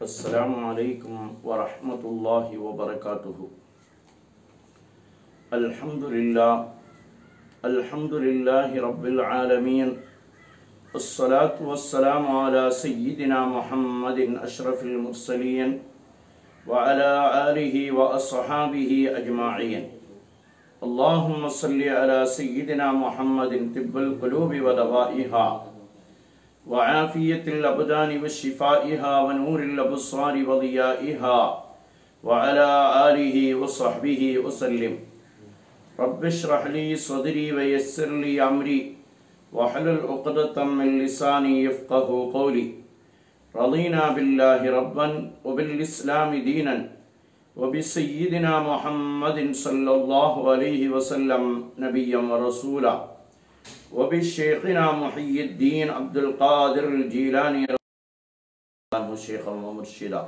السلام عليكم ورحمة الله وبركاته الحمد لله الحمد لله رب العالمين الصلاة والسلام على سيدنا محمد أشرف المرسلين وعلى آله وأصحابه أجمعين اللهم صل على سيدنا محمد طب القلوب ودوائها وعافية الأبدان وشفائها ونور الأبصار وضيائها وعلى آله وصحبه وسلم رب اشرح لي صدري ويسر لي أمري واحلل عقدة من لساني يفقه قولي رضينا بالله ربا وبالإسلام دينا وبسيدنا محمد صلى الله عليه وسلم نبيا ورسولا وبشيخنا محي الدين عبد القادر الجيلاني الله شيخا ومرشدا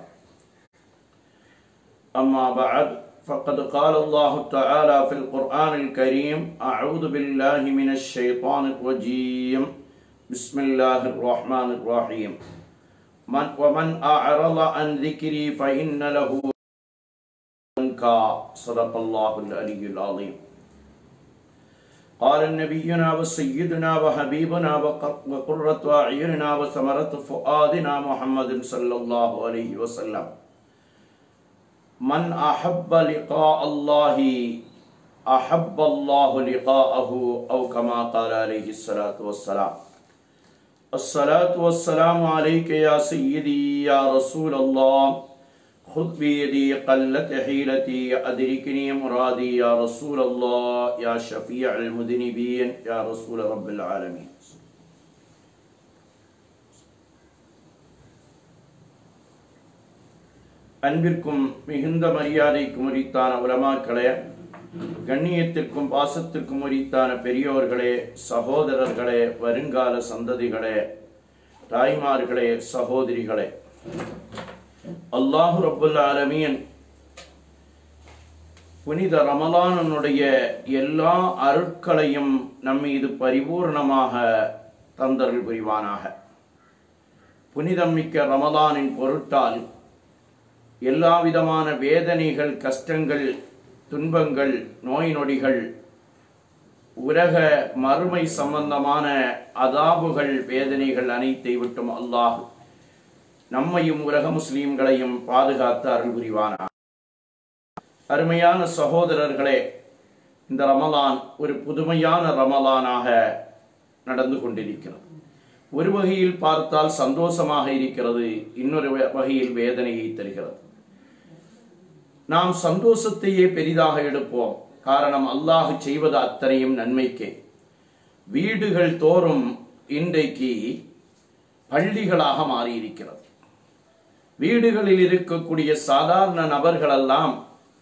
أما بعد فقد قال الله تعالى في القرآن الكريم أعوذ بالله من الشيطان الرجيم بسم الله الرحمن الرحيم من ومن أعرض عن ذكري فإن له أنكا صدق الله العلي العظيم قال نبينا وسيدنا وحبيبنا وقرة أعيننا وثمرة فؤادنا محمد صلى الله عليه وسلم من أحب لقاء الله أحب الله لقاءه أو كما قال عليه الصلاة والسلام الصلاة والسلام عليك يا سيدي يا رسول الله خذ بيدي قلت حيلتي أدركني مرادي يا رسول الله يا شفيع المذنبين يا رسول رب العالمين அன்பிற்கும் மிகுந்த மரியாதைக்கும் உரித்தான உலமாக்களே கண்ணியத்திற்கும் பாசத்திற்கும் உரித்தான பெரியோர்களே சகோதரர்களே வருங்கால சந்ததிகளே தாய்மார்களே சகோதரிகளே அல்லாஹு ரபுல் ஆலமீன் புனித ரமலானனுடைய எல்லா அருட்களையும் நம்மீது பரிபூர்ணமாக தந்தருள் புரிவானாக புனிதம் மிக்க ரமலானின் பொருட்டால் எல்லா விதமான வேதனைகள் கஷ்டங்கள் துன்பங்கள் நோய் நொடிகள் உலக மறுமை சம்பந்தமான அதாபுகள் வேதனைகள் அனைத்தை விட்டும் அல்லாஹ் நம்மையும் உலக முஸ்லீம்களையும் பாதுகாத்து அருள் புரிவானார் அருமையான சகோதரர்களே இந்த ரமலான் ஒரு புதுமையான ரமலானாக நடந்து கொண்டிருக்கிறது ஒரு வகையில் பார்த்தால் சந்தோஷமாக இருக்கிறது இன்னொரு வகையில் வேதனையை தருகிறது நாம் சந்தோஷத்தையே பெரிதாக எடுப்போம் காரணம் அல்லாஹ் செய்வது அத்தனையும் நன்மைக்கே வீடுகள் தோறும் இன்றைக்கு பள்ளிகளாக மாறியிருக்கிறது வீடுகளில் இருக்கக்கூடிய சாதாரண நபர்களெல்லாம்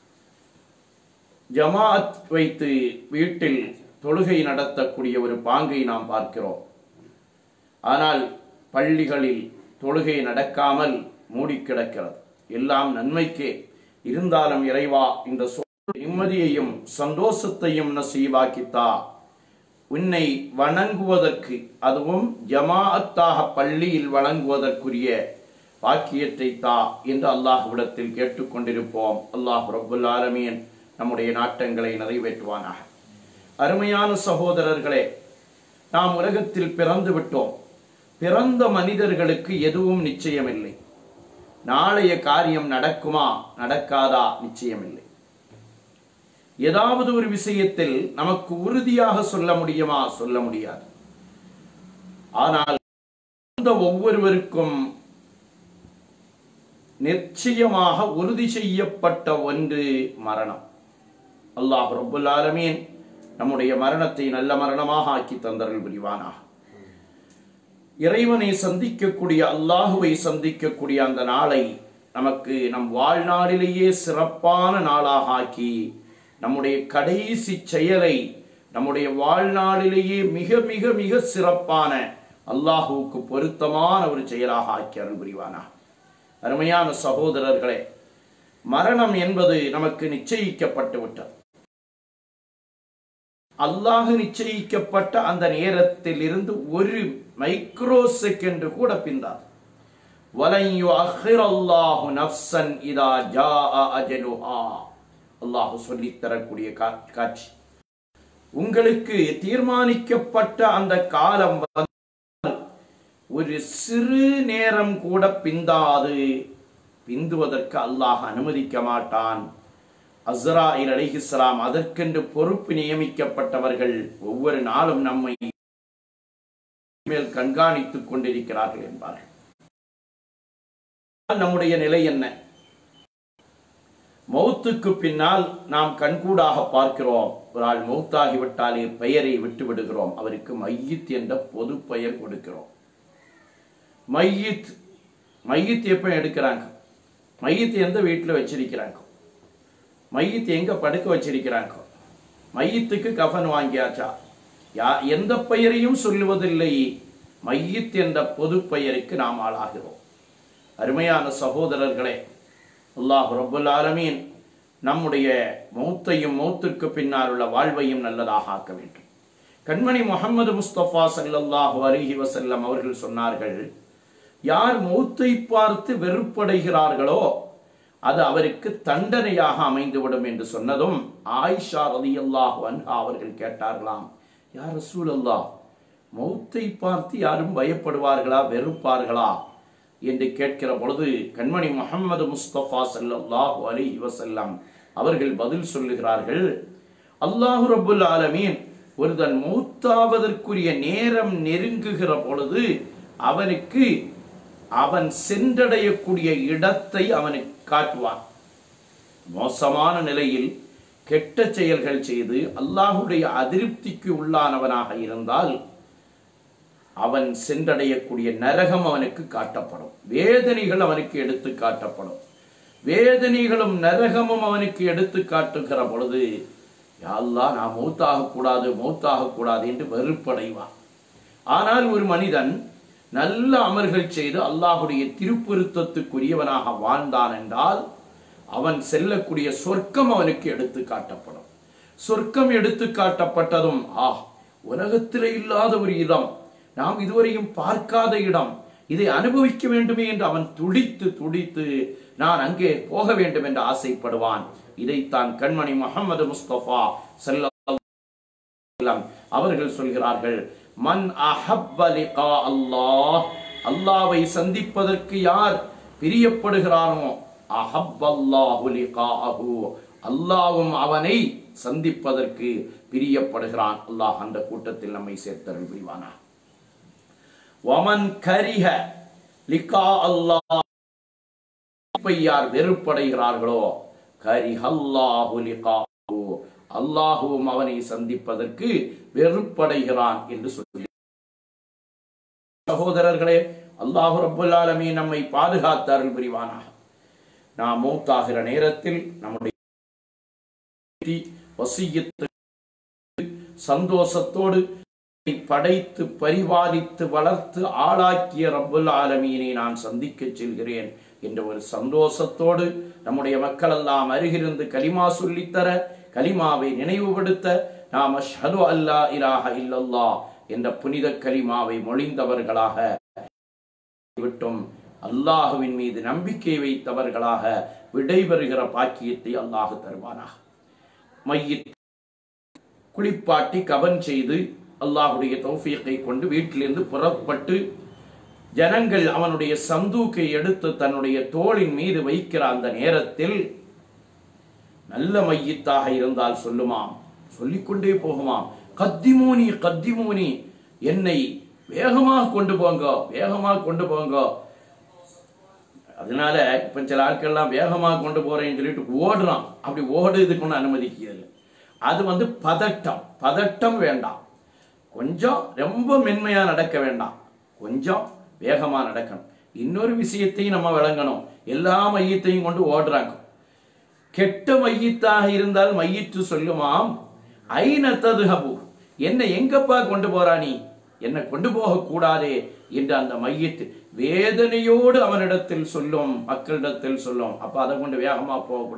ஜமாத் வைத்து வீட்டில் தொழுகை நடத்தக்கூடிய ஒரு பாங்கை நாம் பார்க்கிறோம் ஆனால் பள்ளிகளில் தொழுகை நடக்காமல் மூடி கிடக்கிறது எல்லாம் நன்மைக்கே இருந்தாலும் இறைவா இந்த நிம்மதியையும் சந்தோஷத்தையும் நசீவாக்கித்தா உன்னை வணங்குவதற்கு அதுவும் ஜமாஅத்தாக பள்ளியில் வழங்குவதற்குரிய பாக்கியத்தை தா என்று அல்லாஹ்விடத்தில் கேட்டுக்கொண்டிருப்போம் அல்லாஹ் ரபுல் ஆலமீன் நம்முடைய நாட்டங்களை நிறைவேற்றுவானாக அருமையான சகோதரர்களே நாம் உலகத்தில் பிறந்து விட்டோம் பிறந்த மனிதர்களுக்கு எதுவும் நிச்சயமில்லை நாளைய காரியம் நடக்குமா நடக்காதா நிச்சயமில்லை ஏதாவது ஒரு விஷயத்தில் நமக்கு உறுதியாக சொல்ல முடியுமா சொல்ல முடியாது ஆனால் ஒவ்வொருவருக்கும் நிச்சயமாக உறுதி செய்யப்பட்ட ஒன்று மரணம் அல்லாஹ் ரபுல் ஆலமீன் நம்முடைய மரணத்தை நல்ல மரணமாக ஆக்கி தந்தர்கள் புரிவானாக இறைவனை சந்திக்கக்கூடிய அல்லாஹுவை சந்திக்கக்கூடிய அந்த நாளை நமக்கு நம் வாழ்நாளிலேயே சிறப்பான நாளாக ஆக்கி நம்முடைய கடைசி செயலை நம்முடைய வாழ்நாளிலேயே மிக மிக மிக சிறப்பான அல்லாஹுவுக்கு பொருத்தமான ஒரு செயலாக ஆக்கி அருள் புரிவானா அருமையான சகோதரர்களே மரணம் என்பது நமக்கு நிச்சயிக்கப்பட்டு விட்டது அல்லாஹ் நிச்சயிக்கப்பட்ட அந்த நேரத்தில் இருந்து ஒரு மைக்ரோ செகண்ட் கூட பிந்தாது وَلَنْ يُؤَخِّرَ اللَّهُ نَفْسًا إِذَا جَاءَ أَجَلُهَا அல்லாஹ் சொல்லித் தரக்கூடிய கா- காட்சி உங்களுக்கு தீர்மானிக்கப்பட்ட அந்த காலம் வந்தால் ஒரு சிறு நேரம் கூட பிந்தாது பிந்துவதற்கு அல்லாஹ் அனுமதிக்க மாட்டான் அஸ்ராயில் அலைஹிஸ்ஸலாம் அதற்கென்று பொறுப்பு நியமிக்கப்பட்டவர்கள் ஒவ்வொரு நாளும் நம்மை மேல் கண்காணித்துக் கொண்டிருக்கிறார்கள் என்பார்கள் நம்முடைய நிலை என்ன மௌத்துக்கு பின்னால் நாம் கண்கூடாக பார்க்கிறோம் ஒரு ஆள் மௌத்தாகிவிட்டாலே பெயரை விட்டு விடுகிறோம் அவருக்கு மையித் என்ற பொது பெயர் கொடுக்கிறோம் மையித் மையித் எப்ப எடுக்கிறாங்க மையித் எந்த வீட்டில் வச்சிருக்கிறாங்க மையித் எங்க படுக்க வச்சிருக்கிறாங்க மையத்துக்கு கஃன் வாங்கியாச்சா யா எந்த பெயரையும் சொல்லுவதில்லை மையித் என்ற பொது பெயருக்கு நாம் ஆளாகிறோம் அருமையான சகோதரர்களே அல்லாஹ் ரப்புல் ஆலமீன் நம்முடைய மௌத்தையும் மௌத்திற்கு பின்னால் உள்ள வாழ்வையும் நல்லதாக ஆக்க வேண்டும் கண்மணி முகமது முஸ்தபா ஸல்லல்லாஹு அலைஹி வஸல்லம் அவர்கள் சொன்னார்கள் யார் மௌத்தை பார்த்து வெறுப்படைகிறார்களோ அது அவருக்கு தண்டனையாக அமைந்துவிடும் என்று சொன்னதும் ஆயிஷா ரலியல்லாஹு அன்ஹா அவர்கள் கேட்டார்களாம் யார் ரசூலல்லாஹ் மௌத்தை பார்த்து யாரும் பயப்படுவார்களா வெறுப்பார்களா என்று கேட்கிற பொழுது கண்மணி முகமது முஸ்தபா ஸல்லல்லாஹு அலைஹி வஸல்லம் அவர்கள் பதில் சொல்லுகிறார்கள் அல்லாஹு ரப்புல் ஆலமீன் ஒருதன் மூத்தாவதற்குரிய நேரம் நெருங்குகிற பொழுது அவனுக்கு அவன் சென்றடையக்கூடிய இடத்தை அவனுக்கு காட்டுவான் மோசமான நிலையில் கெட்ட செயல்கள் செய்து அல்லாஹுடைய அதிருப்திக்கு உள்ளானவனாக இருந்தால் அவன் சென்றடையக்கூடிய நரகம் அவனுக்கு காட்டப்படும் வேதனைகள் அவனுக்கு எடுத்து காட்டப்படும் வேதனைகளும் நரகமும் அவனுக்கு எடுத்து காட்டுகிற பொழுது யாழ்லா நான் மௌத்தாக கூடாது மௌத்தாக கூடாது என்று வெறுப்படைவான் ஆனால் ஒரு மனிதன் நல்ல அமல்கள் செய்து அல்லாஹுடைய திருப்பொருத்தத்துக்குரியவனாக வாழ்ந்தான் என்றால் அவன் செல்லக்கூடிய சொர்க்கம் அவனுக்கு எடுத்து காட்டப்படும் சொர்க்கம் எடுத்து காட்டப்பட்டதும் ஆ உலகத்திலே இல்லாத ஒரு இடம் நாம் இதுவரையும் பார்க்காத இடம் இதை அனுபவிக்க வேண்டுமே என்று அவன் துடித்து துடித்து நான் அங்கே போக வேண்டும் என்று ஆசைப்படுவான் இதைத்தான் கண்மணி முகமது முஸ்தபா செல்ல அவர்கள் சொல்கிறார்கள் மன் அஹப்ப லிகா அல்லாஹ் அல்லாவை சந்திப்பதற்கு யார் பிரியப்படுகிறானோ அஹப்பல்லாஹு லிகாஹு அல்லாஹ்வும் அவனை சந்திப்பதற்கு பிரியப்படுகிறான் அல்லாஹ் அந்த கூட்டத்தில் நம்மை சேர்த்தருள் புரிவானா வமன் கரிஹ லிகா அல்லாஹ் யார் வெறுப்படைகிறார்களோ கரிஹல்லாஹு லிகாஹு அல்லாஹுவும் அவனை சந்திப்பதற்கு வெறுப்படைகிறான் என்று சொல்லி சகோதரர்களே அல்லாஹு ரப்புல் ஆலமீன் நம்மை பாதுகாத்தார்கள் புரிவானாக நாம் மூத்தாகிற நேரத்தில் நம்முடைய வசியத்து சந்தோஷத்தோடு படைத்து பரிபாலித்து வளர்த்து ஆளாக்கிய ரப்புல் ஆலமீனை நான் சந்திக்க செல்கிறேன் என்ற ஒரு சந்தோஷத்தோடு நம்முடைய மக்கள் எல்லாம் அருகிருந்து கலிமா சொல்லித்தர கலிமாவை நினைவுபடுத்த நாம் அஷ்ஹது அல்லா இலாஹ இல்லல்லா என்ற புனித கலிமாவை மொழிந்தவர்களாக விட்டும் அல்லாஹுவின் மீது நம்பிக்கை வைத்தவர்களாக விடைபெறுகிற பாக்கியத்தை அல்லாஹு தருவானாக மையத் குளிப்பாட்டி கவன் செய்து அல்லாஹுடைய தௌஃபீக்கை கொண்டு வீட்டிலிருந்து புறப்பட்டு ஜனங்கள் அவனுடைய சந்தூக்கை எடுத்து தன்னுடைய தோளின் மீது வைக்கிற அந்த நேரத்தில் நல்ல மையத்தாக இருந்தால் சொல்லுமாம் சொல்லிக்கொண்டே போகுமாம் கத்திமோனி கத்திமோனி என்னை வேகமாக கொண்டு போங்க வேகமாக கொண்டு போங்க அதனால இப்ப சில ஆட்கள்லாம் வேகமாக கொண்டு போறேன்னு சொல்லிட்டு ஓடுறான் அப்படி ஓடுறதுக்கு ஒன்றும் அனுமதிக்கிறது அது வந்து பதட்டம் பதட்டம் வேண்டாம் கொஞ்சம் ரொம்ப மென்மையா நடக்க வேண்டாம் கொஞ்சம் வேகமா நடக்கணும் இன்னொரு விஷயத்தையும் நம்ம விளங்கணும் எல்லா மையத்தையும் கொண்டு ஓடுறாங்க கெட்ட மையத்தாக இருந்தால் மையிற்று சொல்லுமாம் ஐன ததுஹபு என்ன எங்கப்பா கொண்டு போறா நீ என்னை கொண்டு போக கூடாதே என்று அந்த மையத்து வேதனையோடு அவனிடத்தில் சொல்லும் மக்களிடத்தில் சொல்லும் அப்ப அதை கொண்டு வேகமா போகக்கூடாது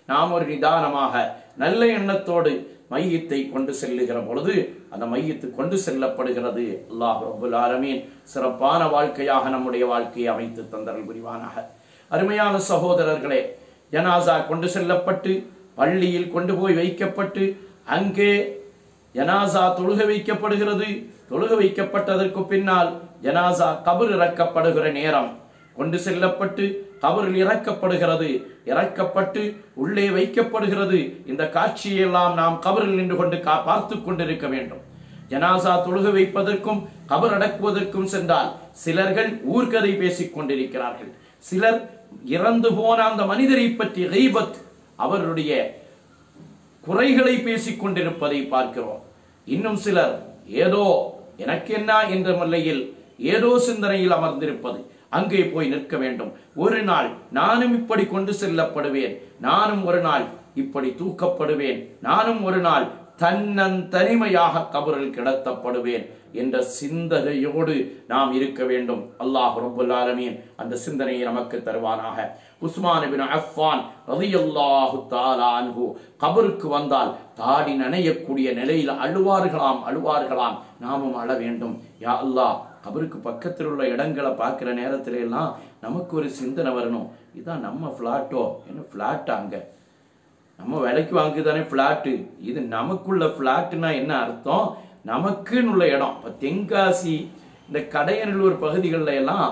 நாம் ஒரு நிதானமாக நல்ல எண்ணத்தோடு மையத்தை கொண்டு செல்லுகிற பொழுது அந்த மையத்து கொண்டு செல்லப்படுகிறது அல்லாஹ் ரபுல் ஆலமீன் சிறப்பான வாழ்க்கையாக நம்முடைய வாழ்க்கையை அமைத்து தந்தரல் புரிவானாக அருமையான சகோதரர்களே ஜனாசா கொண்டு செல்லப்பட்டு பள்ளியில் கொண்டு போய் வைக்கப்பட்டு அங்கே ஜனாசா தொழுக வைக்கப்படுகிறது தொழுக வைக்கப்பட்டதற்கு பின்னால் ஜனாசா கபர் இறக்கப்படுகிற நேரம் கொண்டு செல்லப்பட்டு கபரில் இறக்கப்படுகிறது இறக்கப்பட்டு உள்ளே வைக்கப்படுகிறது இந்த காட்சியெல்லாம் நாம் கபரில் நின்று கொண்டு கா பார்த்து கொண்டிருக்க வேண்டும் ஜனாசா தொழுக வைப்பதற்கும் கபர் அடக்குவதற்கும் சென்றால் சிலர்கள் ஊர்கதை பேசிக் கொண்டிருக்கிறார்கள் சிலர் இறந்து போன அந்த மனிதரை பற்றி கைபத் அவருடைய குறைகளை பேசிக் கொண்டிருப்பதை பார்க்கிறோம் இன்னும் சிலர் ஏதோ எனக்கு என்ன என்ற முல்லையில் ஏதோ சிந்தனையில் அமர்ந்திருப்பது அங்கே போய் நிற்க வேண்டும் ஒரு நாள் நானும் இப்படி கொண்டு செல்லப்படுவேன் நானும் ஒரு நாள் இப்படி தூக்கப்படுவேன் நானும் ஒரு நாள் தன்னன் தனிமையாக கபரில் கிடத்தப்படுவேன் என்ற சிந்தனையோடு நாம் இருக்க வேண்டும் அல்லாஹ் ரபுல் ஆலமீன் அந்த சிந்தனையை நமக்கு தருவானாக உஸ்மான் பின் அஃபான் ரலியல்லாஹு தஆலா அன்ஹு கபருக்கு வந்தால் தாடி நனையக்கூடிய நிலையில் அழுவார்களாம் அழுவார்களாம் நாமும் அழ வேண்டும் யா அல்லாஹ் கபருக்கு பக்கத்தில் உள்ள இடங்களை பார்க்கிற நேரத்துல எல்லாம் நமக்கு ஒரு சிந்தனை வரணும் இதான் நம்ம ஃப்ளாட்டோ என்ன ஃப்ளாட் அங்க நம்ம விலைக்கு வாங்குதானே ஃப்ளாட்டு இது நமக்குள்ள ஃப்ளாட்டுனா என்ன அர்த்தம் நமக்குன்னு உள்ள இடம் இப்போ தென்காசி இந்த கடையநல்லூர் பகுதிகளில் எல்லாம்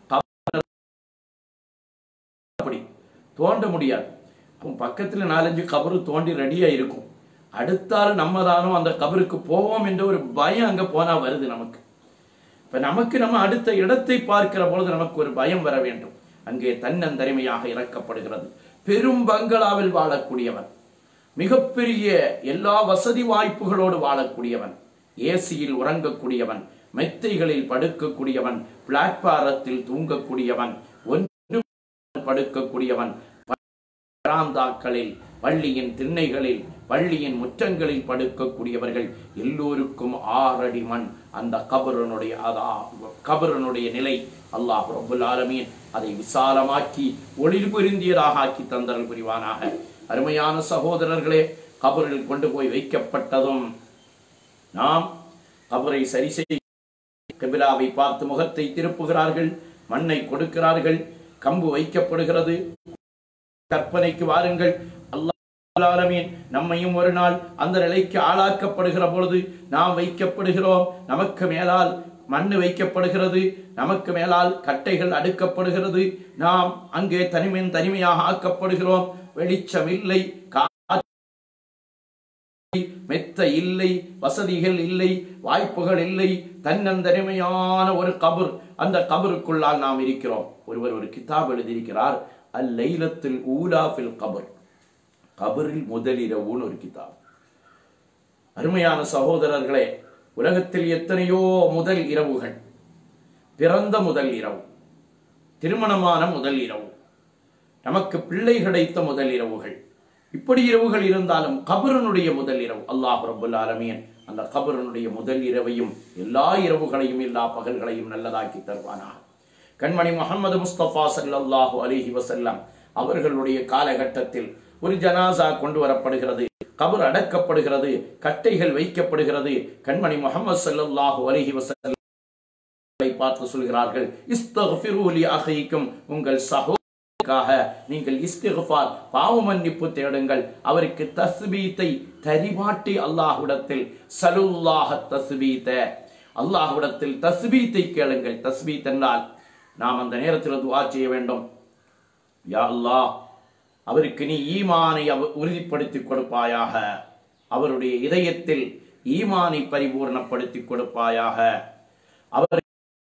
அப்படி தோண்ட முடியாது அப்போ பக்கத்தில் நாலஞ்சு கபரு தோண்டி ரெடியா இருக்கும் அடுத்தாலும் நம்ம தானும் அந்த கபருக்கு போவோம் என்ற ஒரு பயம் அங்க போனா வருது நமக்கு இப்ப நமக்கு நம்ம அடுத்த இடத்தை பார்க்கிற பொழுது நமக்கு ஒரு பயம் வர வேண்டும் அங்கே தன்னந்தனிமையாக இறக்கப்படுகிறது பெரும் பங்களாவில் வாழக்கூடியவன் மிகப்பெரிய எல்லா வசதி வாய்ப்புகளோடு வாழக்கூடியவன் ஏசியில் உறங்கக்கூடியவன் மெத்தைகளில் படுக்கக்கூடியவன் பிளாட்பாரத்தில் தூங்கக்கூடியவன் ஒன்று படுக்கக்கூடியவன் பராந்தாக்களில் பள்ளியின் திண்ணைகளில் பள்ளியின் முற்றங்களில் படுக்கக்கூடியவர்கள் எல்லோருக்கும் ஆறடி மண் அந்த கபரனுடைய அதா கபரனுடைய நிலை அல்லாஹ் ரபுல் ஆலமீன் அதை விசாலமாக்கி ஒளிர் பொருந்தியதாக ஆக்கி தந்தல் புரிவானாக அருமையான சகோதரர்களே கபரில் கொண்டு போய் வைக்கப்பட்டதும் நாம் கபரை சரி செய்ய கபிலாவை பார்த்து முகத்தை திருப்புகிறார்கள் மண்ணை கொடுக்கிறார்கள் கம்பு வைக்கப்படுகிறது கற்பனைக்கு வாருங்கள் அல்லாஹ் நம்மையும் ஒரு நாள் அந்த நிலைக்கு ஆளாக்கப்படுகிற பொழுது நாம் வைக்கப்படுகிறோம் நமக்கு மேலால் மண்ணு வைக்கப்படுகிறது நமக்கு மேலால் கட்டைகள் அடுக்கப்படுகிறது நாம் அங்கே தனிமையின் தனிமையாக ஆக்கப்படுகிறோம் வெளிச்சம் இல்லை மெத்த இல்லை வசதிகள் இல்லை வாய்ப்புகள் இல்லை தன்னந்தனிமையான ஒரு கபர் அந்த கபருக்குள்ளால் நாம் இருக்கிறோம் ஒருவர் ஒரு கிதாப் எழுதியிருக்கிறார் அல் லைலத்தில் ஊலாஃபில் கபர் கபரில் முதலிரவுன்னு ஒரு கிதாப் அருமையான சகோதரர்களே உலகத்தில் எத்தனையோ முதல் இரவுகள் பிறந்த முதல் இரவு திருமணமான முதல் இரவு நமக்கு பிள்ளை கிடைத்த முதல் இரவுகள் இப்படி இரவுகள் இருந்தாலும் கபரனுடைய முதல் இரவு அல்லாஹ் ரபுல் ஆலமீன் அந்த கபரனுடைய முதல் இரவையும் எல்லா இரவுகளையும் எல்லா பகல்களையும் நல்லதாக்கி தருவானாக கண்மணி முகமது முஸ்தபா சல்லாஹூ அலிஹி வசல்லாம் அவர்களுடைய காலகட்டத்தில் ஒரு ஜனாசா கொண்டு வரப்படுகிறது கபர் அடக்கப்படுகிறது கட்டைகள் வைக்கப்படுகிறது கண்மணி முகமது சல்லாஹூ அலிஹி வசல்லம் பார்த்து சொல்கிறார்கள் இஸ்தஃபிரூலி அகைக்கும் உங்கள் சகோ நீங்கள் இஸ்திஃபார் பாவ மன்னிப்பு தேடுங்கள் அவருக்கு தஸ்பீத்தை தரிபாட்டி அல்லாஹ்விடத்தில் சலுல்லாஹ தஸ்பீத்த அல்லாஹ்விடத்தில் தஸ்பீத்தை கேளுங்கள் தஸ்பீத் என்றால் நாம் அந்த நேரத்தில் துவா செய்ய வேண்டும் யா அல்லாஹ் அவருக்கு நீ ஈமானை உறுதிப்படுத்தி கொடுப்பாயாக அவருடைய இதயத்தில் ஈமானை பரிபூர்ணப்படுத்தி கொடுப்பாயாக அவர்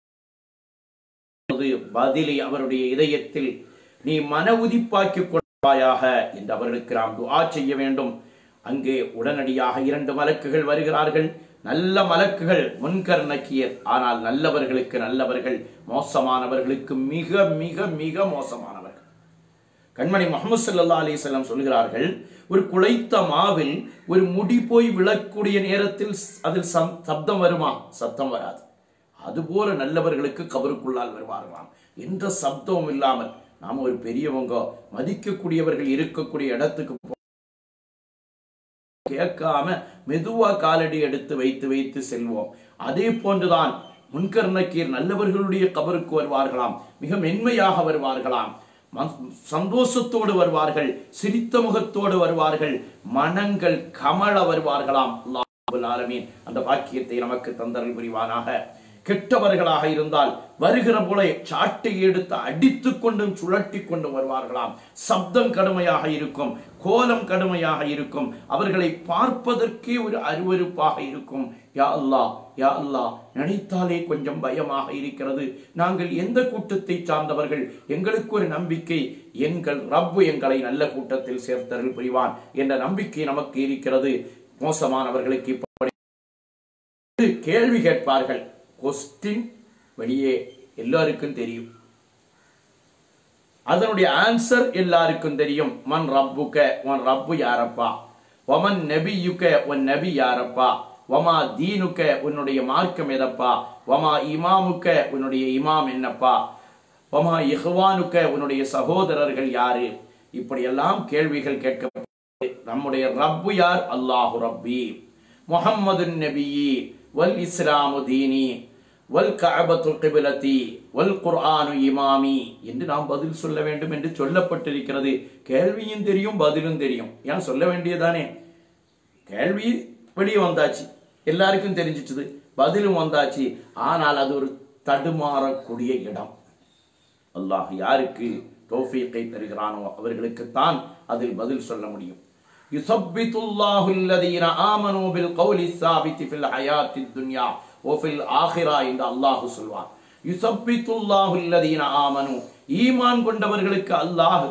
பதிலை அவருடைய இதயத்தில் நீ மன உதிப்பாக்கி கொடுப்பாயாக என்று அவர்களுக்கு நாம் துஆ செய்ய வேண்டும் அங்கே உடனடியாக இரண்டு மலக்குகள் வருகிறார்கள் நல்ல மலக்குகள் முன்கர் நக்கியர் ஆனால் நல்லவர்களுக்கு நல்லவர்கள் மோசமானவர்களுக்கு மிக மிக மிக மோசமானவர்கள் கண்மணி முகமது சல்லா அலிசல்லாம் சொல்கிறார்கள் ஒரு குழைத்த மாவில் ஒரு முடி போய் விழக்கூடிய நேரத்தில் அதில் சப்தம் வருமா சத்தம் வராது அதுபோல நல்லவர்களுக்கு கபருக்குள்ளால் வருவார்களாம் என்ற சப்தமும் இல்லாமல் நாம ஒரு பெரியவங்க மதிக்கக்கூடியவர்கள் இருக்கக்கூடிய இடத்துக்கு போ- கேட்காம மெதுவா காலடி எடுத்து வைத்து வைத்து செல்வோம் அதே போன்றுதான் முன்கர் நக்கீர் நல்லவர்களுடைய கபருக்கு வருவார்களாம் மிக மென்மையாக வருவார்களாம் ம- சந்தோஷத்தோடு வருவார்கள் சிரித்த முகத்தோடு வருவார்கள் மனங்கள் கமல வருவார்களாம் அல்லாஹ் ரப்பல் ஆலமீன் அந்த பாக்கியத்தை நமக்கு தந்தரல் புரிவானாக கெட்டவர்களாக இருந்தால் வருகிற போல சாட்டை எடுத்து அடித்துக் கொண்டும் சுழட்டி கொண்டும் வருவார்களாம் சப்தம் கடுமையாக இருக்கும் கோலம் கடுமையாக இருக்கும் அவர்களை பார்ப்பதற்கே ஒரு அருவருப்பாக இருக்கும் யா அல்லாஹ் யா அல்லாஹ் நினைத்தாலே கொஞ்சம் பயமாக இருக்கிறது நாங்கள் எந்த கூட்டத்தை சார்ந்தவர்கள் எங்களுக்கு ஒரு நம்பிக்கை எங்கள் ரப்பு எங்களை நல்ல கூட்டத்தில் சேர்த்தருள் புரிவான் என்ற நம்பிக்கை நமக்கு இருக்கிறது மோசமானவர்களுக்கு இப்படி கேள்வி கேட்பார்கள் கொஸ்டின் வெளியே எல்லாருக்கும் தெரியும் அதனுடைய ஆன்சர் எல்லாருக்கும் தெரியும் மன் ரப்புக்க உன் ரப்பு யாரப்பா ஒமன் நபியுக்க உன் நபி யாரப்பா வமா தீனுக்க உன்னுடைய மார்க்கம் எதப்பா வமா இமாமுக்க உன்னுடைய இமாம் என்னப்பா வமா இஹ்வானுக்க உன்னுடைய சகோதரர்கள் யாரு இப்படியெல்லாம் கேள்விகள் கேட்க நம்முடைய ரப்பு யார் அல்லாஹு ரப்பி முஹம்மது நபியி வல் இஸ்லாமு தீனி வல் கஅபத்து கிபிலதி வல் குர்ஆனு இமாமி என்று நாம் பதில் சொல்ல வேண்டும் என்று சொல்லப்பட்டிருக்கிறது கேள்வியும் தெரியும் பதிலும் தெரியும் ஏன் சொல்ல வேண்டியதானே கேள்வி வெளியே வந்தாச்சு எல்லாருக்கும் தெரிஞ்சிச்சுது பதிலும் வந்தாச்சு ஆனால் அது ஒரு தடுமாறக்கூடிய இடம் அல்லாஹ் யாருக்கு தௌஃபீக்கை தருகிறானோ அவர்களுக்குத்தான் அதில் பதில் சொல்ல முடியும் يثبت الله الذين آمنوا بالقول الثابت في الحياة الدنيا وفي الآخرة இந்த அல்லாஹ் சொல்வார் يثبت الله الذين آمنوا ஈமான் கொண்டவர்களுக்கு அல்லாஹ்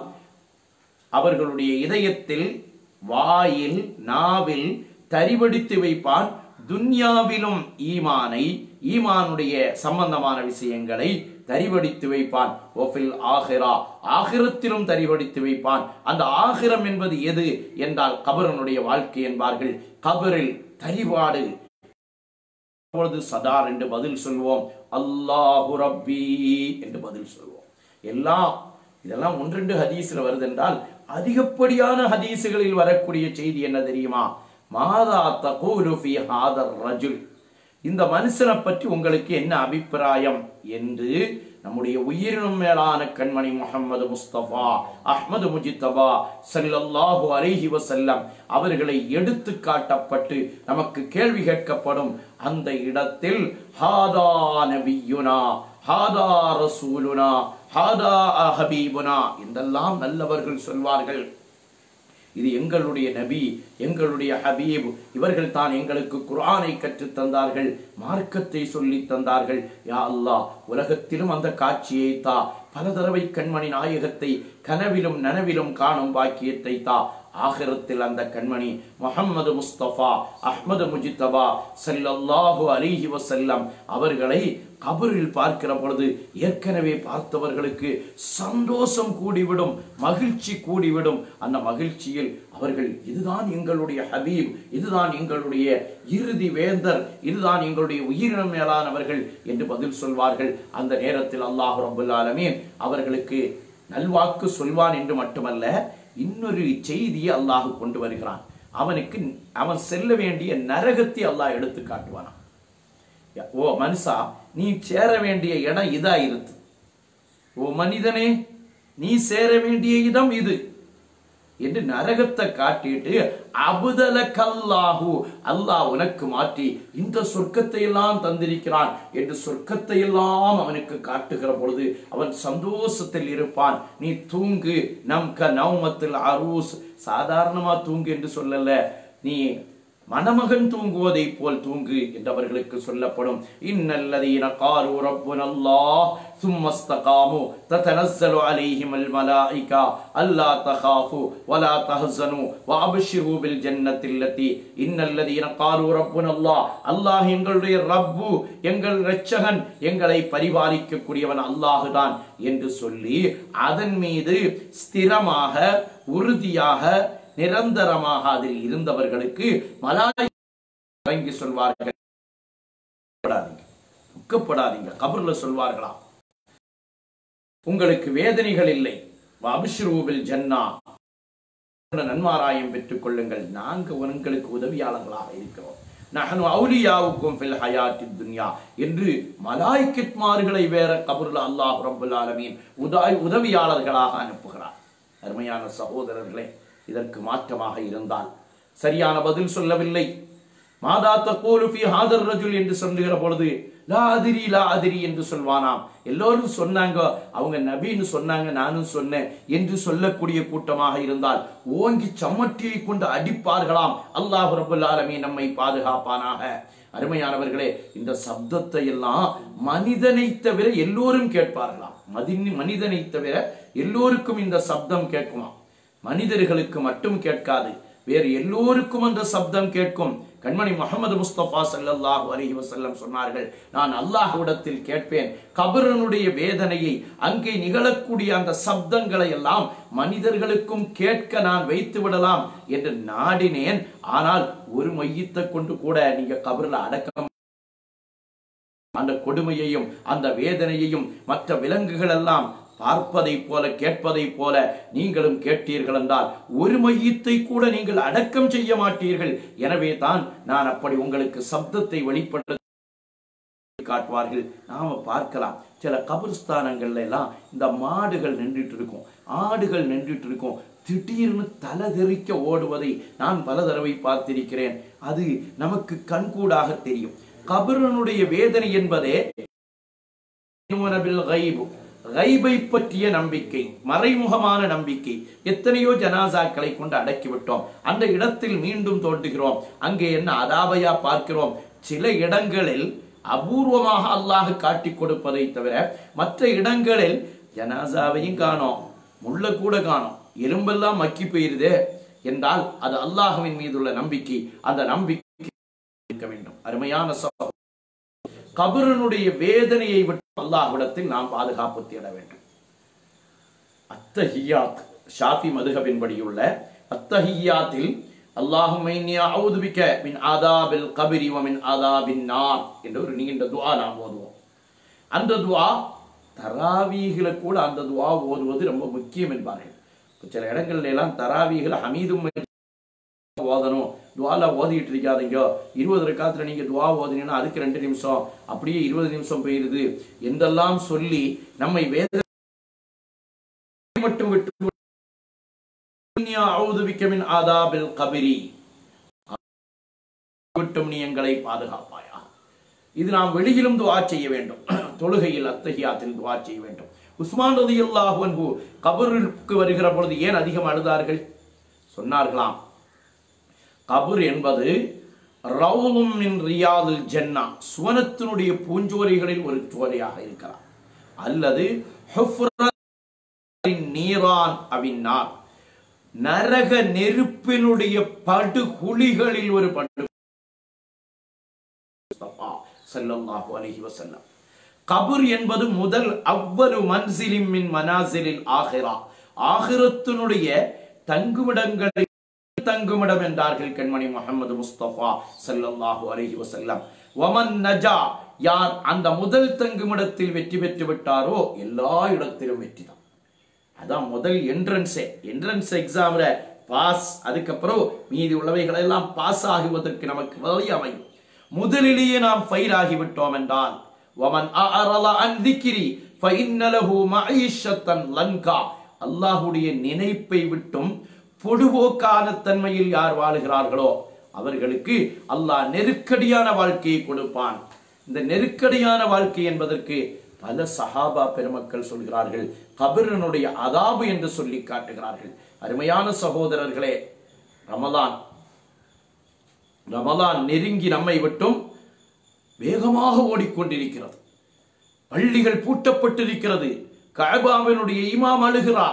அவர்களுடைய இதயத்தில் வாயில் நாவில் தரிபடித்து வைப்பான் துன்யாவிலும் ஈமானை ஈமானுடைய சம்பந்தமான விஷயங்களை தரிபடித்து வைப்பான் ஒஃபில் ஆஹிரா ஆகிரத்திலும் தரிபடித்து வைப்பான் அந்த ஆகிரம் என்பது எது என்றால் கபரனுடைய வாழ்க்கை என்பார்கள் கபரில் தரிபாடு அப்பொழுது சதார் என்று பதில் சொல்வோம் அல்லாஹு ரப்பி என்று பதில் சொல்வோம் எல்லாம் இதெல்லாம் ஒன்றெண்டு ஹதீஸ்ல வருது என்றால் அதிகப்படியான ஹதீசுகளில் வரக்கூடிய செய்தி என்ன தெரியுமா மாதா தகூலு ஃபி ஹாதர் ரஜுல் இந்த மனுஷனை பற்றி உங்களுக்கு என்ன அபிப்பிராயம் என்று நம்முடைய உயிரினும் மேலான கண்மணி முகமது முஸ்தபா அஹ்மது முஜித்தபா ஸல்லல்லாஹு அலைஹி வஸல்லம் அவர்களை எடுத்து காட்டப்பட்டு நமக்கு கேள்வி கேட்கப்படும் அந்த இடத்தில் ஹாதா நபியுனா ஹாதா ரசூலுனா ஹாதா ஹபீபுனா என்றெல்லாம் நல்லவர்கள் சொல்வார்கள் இது எங்களுடைய நபி எங்களுடைய ஹபீப் இவர்கள் தான் எங்களுக்கு குர்ஆனை கற்றுத் தந்தார்கள் மார்க்கத்தை சொல்லித் தந்தார்கள் யா அல்லாஹ் உலகத்திலும் அந்த காட்சியை தா பல தடவை கண்மணி நாயகத்தை கனவிலும் நனவிலும் காணும் பாக்கியத்தை தா ஆகிரத்தில் அந்த கண்மணி முஹம்மது முஸ்தபா அஹ்மது முஜித்தபா ஸல்லல்லாஹு அலைஹி வஸல்லம் அவர்களை கபரில் பார்க்கிற பொழுது ஏற்கனவே பார்த்தவர்களுக்கு சந்தோஷம் கூடிவிடும் மகிழ்ச்சி கூடிவிடும் அந்த மகிழ்ச்சியில் அவர்கள் இதுதான் எங்களுடைய ஹபீப் இதுதான் எங்களுடைய இறுதி வேந்தர் இதுதான் எங்களுடைய உயிரினம் மேலானவர்கள் என்று பதில் சொல்வார்கள் அந்த நேரத்தில் அல்லாஹ் ரபுல் ஆலமீன் அவர்களுக்கு நல்வாக்கு சொல்வான் என்று மட்டுமல்ல இன்னொரு செய்தியை அல்லாஹ் கொண்டு வருகிறான் அவனுக்கு அவன் செல்ல வேண்டிய நரகத்தை அல்லாஹ் எடுத்து காட்டுவானாம் ஓ மனுஷா நீ சேர வேண்டிய இடம் இதா இருக்கு ஓ மனிதனே நீ சேர வேண்டிய இடம் இது என்று நரகத்தை காட்டிட்டு அபுதல கல்லாஹு அல்லாஹ் உனக்கு மாற்றி இந்த சொர்க்கத்தை எல்லாம் தந்திருக்கிறான் என்று சொர்க்கத்தை எல்லாம் அவனுக்கு காட்டுகிற பொழுது அவன் சந்தோஷத்தில் இருப்பான் நீ தூங்கு நம் க நவமத்தில் அரூஸ் சாதாரணமா தூங்கு என்று சொல்லல நீ மணமகன் தூங்குவதை போல் தூங்கு என்றவர்களுக்கு சொல்லப்படும் இன்னல்லதீன காரு ரப்புன அல்லாஹ் ثم استقاموا تتنزل عليهم الملائكة ألا تخافوا ولا تحزنوا وأبشروا بالجنة التي إن الذين قالوا ربنا الله அல்லாஹ் எங்களுடைய ரப்பு எங்கள் இரட்சகன் எங்களை பரிபாலிக்கக்கூடியவன் அல்லாஹ் தான் என்று சொல்லி அதன் மீது ஸ்திரமாக உறுதியாக நிரந்தரமாக அதில் இருந்தவர்களுக்கு மலாய் இறங்கி சொல்வார்கள் துக்கப்படாதீங்க கபர்ல சொல்வார்களாம் உங்களுக்கு வேதனைகள் இல்லை அபிஷ்ரூபில் ஜன்னா நன்மாராயம் பெற்றுக் கொள்ளுங்கள் நாங்க உங்களுக்கு உதவியாளர்களாக இருக்கிறோம் நஹனு அவுலியாவுக்கும் ஃபில் ஹயாத்தி துன்யா என்று மலாய்க்கித்மார்களை வேற கபருல அல்லாஹ் ரப்பல் ஆலமீன் உதாய் உதவியாளர்களாக அனுப்புகிறார் அருமையான சகோதரர்களே இதற்கு மாற்றமாக இருந்தால் சரியான பதில் சொல்லவில்லை மாதா தகோலு ஃபி ஹாதர் ரஜுல் என்று சொல்லுகிற பொழுது லா அதிரி லா அதிரி என்று சொல்வானாம் எல்லோரும் சொன்னாங்க அவங்க நபின்னு சொன்னாங்க நானும் சொன்னேன் என்று சொல்லக்கூடிய கூட்டமாக இருந்தால் ஓங்கி சம்மட்டியை கொண்டு அடிப்பார்களாம் அல்லாஹ் ரபுல் ஆலமீன் நம்மை பாதுகாப்பானாக அருமையானவர்களே இந்த சப்தத்தை எல்லாம் மனிதனை தவிர எல்லோரும் கேட்பார்களாம் மதி- மனிதனை தவிர எல்லோருக்கும் இந்த சப்தம் கேட்குமா மனிதர்களுக்கு மட்டும் கேட்காது வேறு எல்லோருக்கும் அந்த சப்தம் கேட்கும் கண்மணி முகமது முஸ்தபா ஸல்லல்லாஹு அலைஹி வஸல்லம் சொன்னார்கள் நான் அல்லாஹ்விடத்தில் கேட்பேன் கபரனுடைய வேதனையை அங்கே நிகழக்கூடிய அந்த சப்தங்களை எல்லாம் மனிதர்களுக்கும் கேட்க நான் வைத்து விடலாம் என்று நாடினேன் ஆனால் ஒரு மையத்தை கொண்டு கூட நீங்க கபரில் அடக்கம் அந்த கொடுமையையும் அந்த வேதனையையும் மற்ற விலங்குகள் எல்லாம் பார்ப்பதை போல கேட்பதை போல நீங்களும் கேட்டீர்கள் என்றால் ஒரு மையத்தை கூட நீங்கள் அடக்கம் செய்ய மாட்டீர்கள் எனவே தான் நான் அப்படி உங்களுக்கு சப்தத்தை வெளிப்படுத்த காட்டுவார்கள் நாம பார்க்கலாம் சில கபிரஸ்தானங்கள்ல எல்லாம் இந்த மாடுகள் நின்றுட்டு இருக்கும் ஆடுகள் நின்றுட்டு இருக்கும் திடீர்னு தலை தெறிக்க ஓடுவதை நான் பல தடவை பார்த்திருக்கிறேன் அது நமக்கு கண்கூடாக தெரியும் கபிரனுடைய வேதனை என்பதே யுமினூன கைபு கைபை பற்றிய நம்பிக்கை மறைமுகமான நம்பிக்கை எத்தனையோ ஜனாசாக்களை கொண்டு அடக்கிவிட்டோம் அந்த இடத்தில் மீண்டும் தோன்றுகிறோம் அங்கே என்ன அதாவையா பார்க்கிறோம் சில இடங்களில் அபூர்வமாக அல்லாஹ் காட்டி கொடுப்பதை தவிர மற்ற இடங்களில் ஜனாசாவையும் காணோம் முள்ள கூட காணோம் எலும்பெல்லாம் மக்கி போயிருதே என்றால் அது அல்லாஹ்வின் மீதுள்ள நம்பிக்கை அந்த நம்பிக்கை இருக்க வேண்டும் அருமையான சகோதரர்களே, கபரனுடைய வேதனையை விட்டு அல்லாஹ்விடத்தில் நாம் பாதுகாப்பு தேட வேண்டும் அத்தஹியாத் ஷாஃபி மதுகபின்படியுள்ள அத்தஹியாத்தில் அல்லாஹும் அவுதுபிக்க மின் ஆதாபில் கபிரி வ மின் ஆதாபின் நார் என்ற ஒரு நீண்ட துஆ நாம் ஓதுவோம் அந்த துஆ தராவீகில கூட அந்த துஆ ஓதுவது ரொம்ப முக்கியம் என்பார்கள் இப்ப சில இடங்கள்ல எல்லாம் தராவீகில ஹமீதும் ஓதணும் துவால ஓதிட்டு இருக்காதீங்க இருபது ரக்காத்துல நீங்க துவா ஓதுனீங்கன்னா அதுக்கு ரெண்டு நிமிஷம் அப்படியே இருபது நிமிஷம் போயிருது என்றெல்லாம் சொல்லி நம்மை வேத மட்டும் விட்டு அவுது பிக்கமின் ஆதாபில் கபிரி விட்டும் நீ எங்களை பாதுகாப்பாயா இது நாம் வெளியிலும் துவா செய்ய வேண்டும் தொழுகையில் அத்தஹியாத்தில் துவா செய்ய வேண்டும் உஸ்மான் ரலியல்லாஹு அன்ஹு கபருக்கு வருகிற பொழுது ஏன் அதிகம் அழுதார்கள் சொன்னார்களாம் கபர் என்பது ரவுலும் மின் ரியாதுல் ஜன்னா சுவனத்தினுடைய பூஞ்சோலைகளில் ஒரு சோலையாக இருக்கலாம் அல்லது ஹுஃப்ரத்தின் நீரான் அவின்னார் நரக நெருப்பினுடைய படுகுழிகளில் ஒரு படு முஸ்தபா ஸல்லல்லாஹு அலைஹி வஸல்லம் கபர் என்பது முதல் அவ்வளவு மன்சிலின் மின் மனாசிலில் ஆகிரா ஆகிரத்தினுடைய தங்குமிடங்களை தங்குமிடம் என்றார்கள் கண்மணி முகமது முஸ்தபா ஸல்லல்லாஹு அலைஹி வஸல்லம் வமன் நஜா யார் அந்த முதல் தங்குமிடத்தில் வெற்றி பெற்று விட்டாரோ எல்லா இடத்திலும் வெற்றி தான் அதான் முதல் என்ட்ரன்ஸே என்ட்ரன்ஸ் எக்ஸாம்ல பாஸ் அதுக்கப்புறம் மீதி உள்ளவைகள் எல்லாம் பாஸ் ஆகுவதற்கு நமக்கு வழி அமையும் முதலிலேயே நாம் ஃபெயில் ஆகிவிட்டோம் என்றால் ومن أعرض عن ذكري فإن له معيشة لنكا அல்லாஹ்வுடைய நினைப்பை விட்டும் பொடுபோக்கான தன்மையில் யார் வாழுகிறார்களோ அவர்களுக்கு அல்லாஹ் நெருக்கடியான வாழ்க்கையை கொடுப்பான் இந்த நெருக்கடியான வாழ்க்கை என்பதற்கு பல சஹாபா பெருமக்கள் சொல்கிறார்கள் கபிரனுடைய அதாபு என்று சொல்லி காட்டுகிறார்கள் அருமையான சகோதரர்களே ரமலான் ரமலான் நெருங்கி நம்மை விட்டும் வேகமாக ஓடிக்கொண்டிருக்கிறது பள்ளிகள் பூட்டப்பட்டிருக்கிறது கஅபாவினுடைய இமாம் அழுகிறார்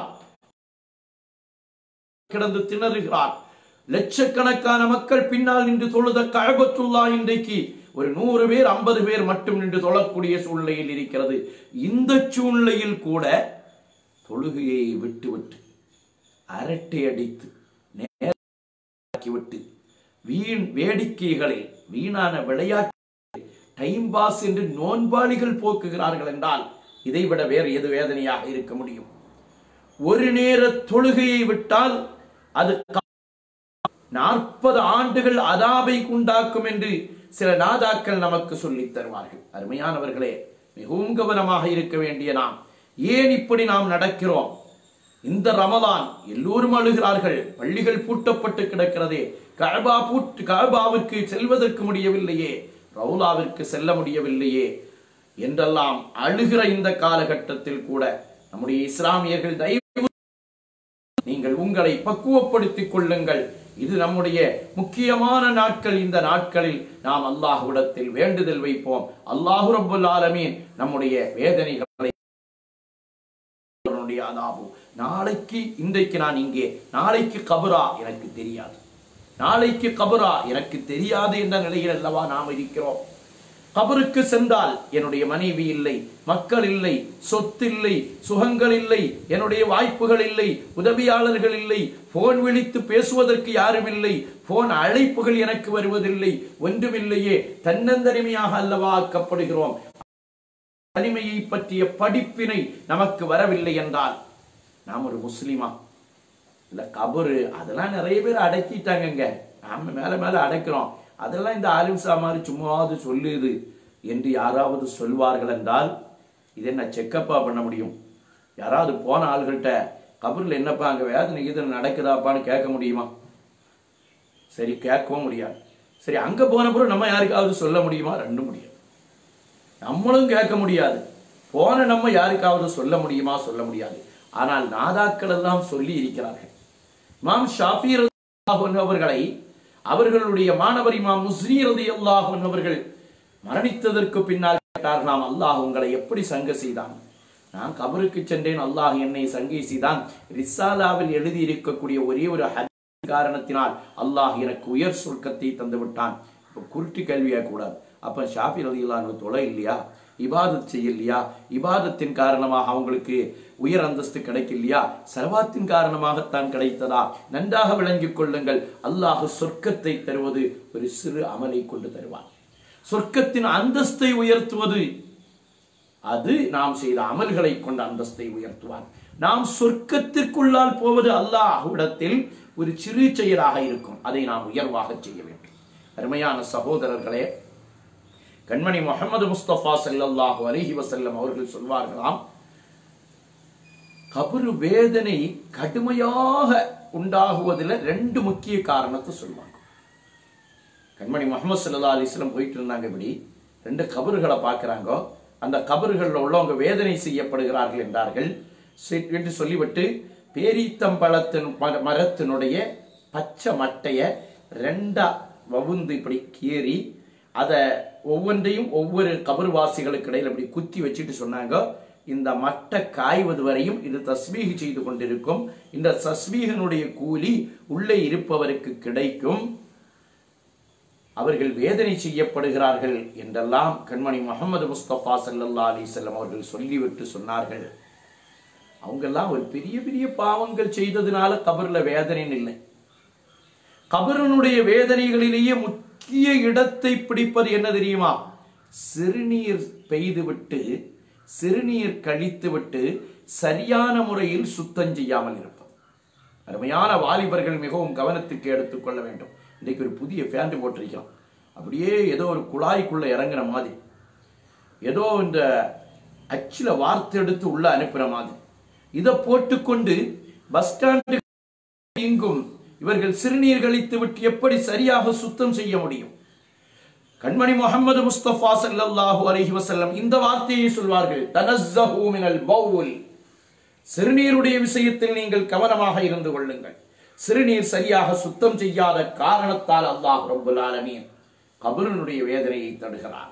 கிடந்து திணறுகிறார் லட்சக்கணக்கான மக்கள் பின்னால் நின்று தொழுத கஅபத்துல்லா இன்றைக்கு ஒரு நூறு பேர் ஐம்பது பேர் மட்டும் நின்று தொழக்கூடிய சூழ்நிலையில் இருக்கிறது இந்த சூழ்நிலையில் கூட தொழுகையை விட்டு விட்டு அரட்டை அடித்து நேராக்கிவிட்டு வீண் வேடிக்கைகளில் வீணான விளையாட்டு டைம் பாஸ் என்று நோன்பாளிகள் போக்குகிறார்கள் என்றால் இதைவிட வேறு எது வேதனையாக இருக்க முடியும் ஒரு நேர தொழுகையை விட்டால் அது நாற்பது ஆண்டுகள் அதாபை உண்டாக்கும் என்று சில நாதாக்கள் நமக்கு சொல்லித் தருவார்கள் அருமையானவர்களே மிகவும் கவனமாக இருக்க வேண்டிய நாம் ஏன் இப்படி நாம் நடக்கிறோம் இந்த ரமலான் எல்லோரும் அழுகிறார்கள் பள்ளிகள் பூட்டப்பட்டு கிடக்கிறதே கஅபா பூட்டு கஅபாவிற்கு செல்வதற்கு முடியவில்லையே ரவுலாவிற்கு செல்ல முடியவில்லையே என்றெல்லாம் அழுகிற இந்த காலகட்டத்தில் கூட நம்முடைய இஸ்லாமியர்கள் தயவு நீங்கள் உங்களை பக்குவப்படுத்திக் கொள்ளுங்கள் இது நம்முடைய முக்கியமான நாட்கள் இந்த நாட்களில் நாம் அல்லாஹ்விடத்தில் வேண்டுதல் வைப்போம் அல்லாஹு ரப்புல் ஆலமீன் நம்முடைய வேதனைகளை அவனுடைய அதாபு நாளைக்கு இன்றைக்கு நான் இங்கே நாளைக்கு கபரா எனக்கு தெரியாது நாளைக்கு கபரா எனக்கு தெரியாது என்ற நிலையில் அல்லவா நாம் இருக்கிறோம் கபருக்கு சென்றால் என்னுடைய மனைவி இல்லை மக்கள் இல்லை சொத்து இல்லை சுகங்கள் இல்லை என்னுடைய வாய்ப்புகள் இல்லை உதவியாளர்கள் இல்லை போன் விழித்து பேசுவதற்கு யாரும் இல்லை போன் அழைப்புகள் எனக்கு வருவதில்லை ஒன்றுமில்லையே தன்னந்தனிமையாக அல்லவா ஆக்கப்படுகிறோம் தனிமையை பற்றிய படிப்பினை நமக்கு வரவில்லை என்றால் நாம் ஒரு முஸ்லிமா இல்ல கபரு அதெல்லாம் நிறைய பேர் அடக்கிட்டாங்கங்க நாம மேல மேல அடைக்கிறோம் அதெல்லாம் இந்த ஆலிம்சா மாதிரி சும்மாவது சொல்லுது என்று யாராவது சொல்வார்கள் என்றால் இது என்ன செக்கப்பா பண்ண முடியும் யாராவது போன ஆள்கிட்ட கபரில் என்னப்பா அங்க வேதனை கீதனை நடக்குதாப்பான்னு கேட்க முடியுமா சரி கேட்கவும் முடியாது சரி அங்க போன பிறகு நம்ம யாருக்காவது சொல்ல முடியுமா ரெண்டும் முடியாது நம்மளும் கேட்க முடியாது போன நம்ம யாருக்காவது சொல்ல முடியுமா சொல்ல முடியாது ஆனால் நாதாக்கள் எல்லாம் சொல்லி இருக்கிறார்கள் இமாம் ஷாஃபி ரலியல்லாஹு அன்ஹு அவர்களை அவர்களுடைய மாணவர் இமாம் முஸ்ரீ ரலியல்லாஹு அன்ஹு அவர்கள் மரணித்ததற்கு பின்னால் கேட்டார் நாம் அல்லாஹ் உங்களை எப்படி சங்க செய்தான் நான் கபருக்கு சென்றேன் அல்லாஹ் என்னை சங்கை செய்தான் ரிசாலாவில் எழுதி இருக்கக்கூடிய ஒரே ஒரு ஹதீஸ் காரணத்தினால் அல்லாஹ் எனக்கு உயர் சுருக்கத்தை தந்து விட்டான் இப்ப குருட்டு கேள்வியா கூடாது அப்ப ஷாஃபி ரலியல்லாஹு தொலை இல்லையா இபாதத் செய்யலையா இபாதத்தின் காரணமாக அவங்களுக்கு உயர் அந்தஸ்து கிடைக்கலையா செலவாத்தின் காரணமாகத்தான் கிடைத்ததா நன்றாக விளங்கிக் கொள்ளுங்கள் அல்லாஹ் சொர்க்கத்தை தருவது ஒரு சிறு அமலை கொண்டு தருவான் சொர்க்கத்தின் அந்தஸ்தை உயர்த்துவது அது நாம் செய்த அமல்களை கொண்ட அந்தஸ்தை உயர்த்துவான் நாம் சொர்க்கத்திற்குள்ளால் போவது அல்லாஹ்விடத்தில் ஒரு சிறு செயலாக இருக்கும் அதை நாம் உயர்வாக செய்ய வேண்டும் அருமையான சகோதரர்களே கண்மணி முகமது முஸ்தபா ஸல்லல்லாஹு அலைஹி வஸல்லம் அவர்கள் சொல்வார்களாம் கபரு வேதனை கடுமையாக உண்டாகுவதில் ரெண்டு முக்கிய காரணத்தை சொல்லுவாங்க கண்மணி முகமது சல்லா அலிஸ்லம் போயிட்டு இருந்தாங்க இப்படி ரெண்டு கபறுகளை பார்க்கறாங்க அந்த கபறுகளில் உள்ளவங்க வேதனை செய்யப்படுகிறார்கள் என்றார்கள் சரி என்று சொல்லிவிட்டு பேரீத்தம்பழத்தின் மர- மரத்தினுடைய பச்சை மட்டைய ரெண்டா வவுந்து இப்படி கீறி அதை ஒவ்வொன்றையும் ஒவ்வொரு கபர்வாசிகளுக்கு இடையில இப்படி குத்தி வச்சுட்டு சொன்னாங்க இந்த மட்டை காய்வது வரையும் இது தஸ்மீக செய்து கொண்டிருக்கும் இந்த தஸ்மீகனுடைய கூலி உள்ளே இருப்பவருக்கு கிடைக்கும் அவர்கள் வேதனை செய்யப்படுகிறார்கள் என்றெல்லாம் கண்மணி முகமது முஸ்தபா ஸல்லல்லாஹு அலைஹி வஸல்லம் அவர்கள் சொல்லிவிட்டு சொன்னார்கள் அவங்கெல்லாம் ஒரு பெரிய பெரிய பாவங்கள் செய்ததுனால கபர்ல வேதனை இல்லை கபரனுடைய வேதனைகளிலேயே முக்கிய இடத்தை பிடிப்பது என்ன தெரியுமா சிறுநீர் பெய்துவிட்டு சிறுநீர் கழித்துவிட்டு சரியான முறையில் சுத்தம் செய்யாமல் இருப்பது அருமையான வாலிபர்கள் மிகவும் கவனத்துக்கு எடுத்துக்கொள்ள வேண்டும் இன்றைக்கு ஒரு புதிய ஃபேண்ட் போட்டிருக்கிறோம் அப்படியே ஏதோ ஒரு குழாய்க்குள்ள இறங்குன மாதிரி ஏதோ இந்த அச்சில வார்த்தை எடுத்து உள்ள அனுப்புற மாதிரி இதை போட்டுக்கொண்டு பஸ் ஸ்டாண்டு இங்கும் இவர்கள் சிறுநீர் கழித்து விட்டு எப்படி சரியாக சுத்தம் செய்ய முடியும் கண்மணி முகமது முஸ்தபா ஸல்லல்லாஹு அலைஹி வஸல்லம் இந்த வார்த்தையை சொல்வார்கள் தனஸ்ஸஹு மினல் பவுல் சிறுநீருடைய விஷயத்தில் நீங்கள் கவனமாக இருந்து கொள்ளுங்கள் சிறுநீர் சரியாக சுத்தம் செய்யாத காரணத்தால் அல்லாஹ் ரப்பல் ஆலமீன் கபரனுடைய வேதனையை தடுகிறார்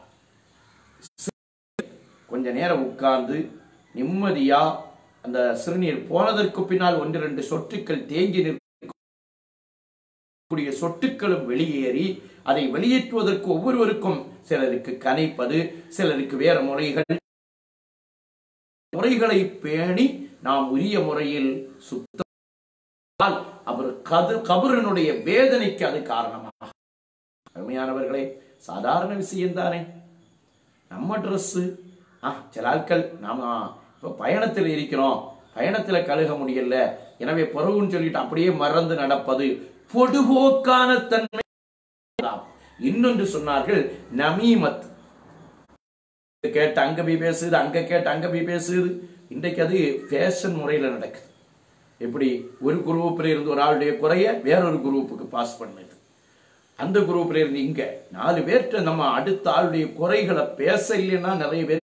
கொஞ்ச நேரம் உட்கார்ந்து நிம்மதியா அந்த சிறுநீர் போனதற்கு பின்னால் ஒன்று ரெண்டு சொட்டுக்கள் தேங்கி நிற்கக்கூடிய சொட்டுக்களும் வெளியேறி அதை வெளியேற்றுவதற்கு ஒவ்வொருவருக்கும் சிலருக்கு கனைப்பது சிலருக்கு வேற முறைகள் முறைகளை பேணி நாம் உரிய முறையில் சுத்தம் அவர் கது கபரனுடைய வேதனைக்கு அது காரணமாக அருமையானவர்களே சாதாரண விஷயம் தானே நம்ம Dress ஆ சில ஆட்கள் நாம இப்போ பயணத்தில் இருக்கிறோம் பயணத்தில் கழுக முடியல எனவே பருவம்னு சொல்லிட்டு அப்படியே மறந்து நடப்பது பொடுபோக்கான தன்மை இன்னொன்று சொன்னார்கள் நமீமத் கேட்டு அங்க போய் பேசுது அங்க கேட்டு அங்க போய் பேசுது இன்றைக்கு அது ஃபேஷன் முறையில் நடக்குது எப்படி ஒரு குரூப்ல இருந்து ஒரு ஆளுடைய குறைய வேறொரு குரூப்புக்கு பாஸ் பண்ணுது அந்த குரூப்ல இருந்து இங்க நாலு பேர்கிட்ட நம்ம அடுத்த ஆளுடைய குறைகளை பேச இல்லைன்னா நிறைய பேர்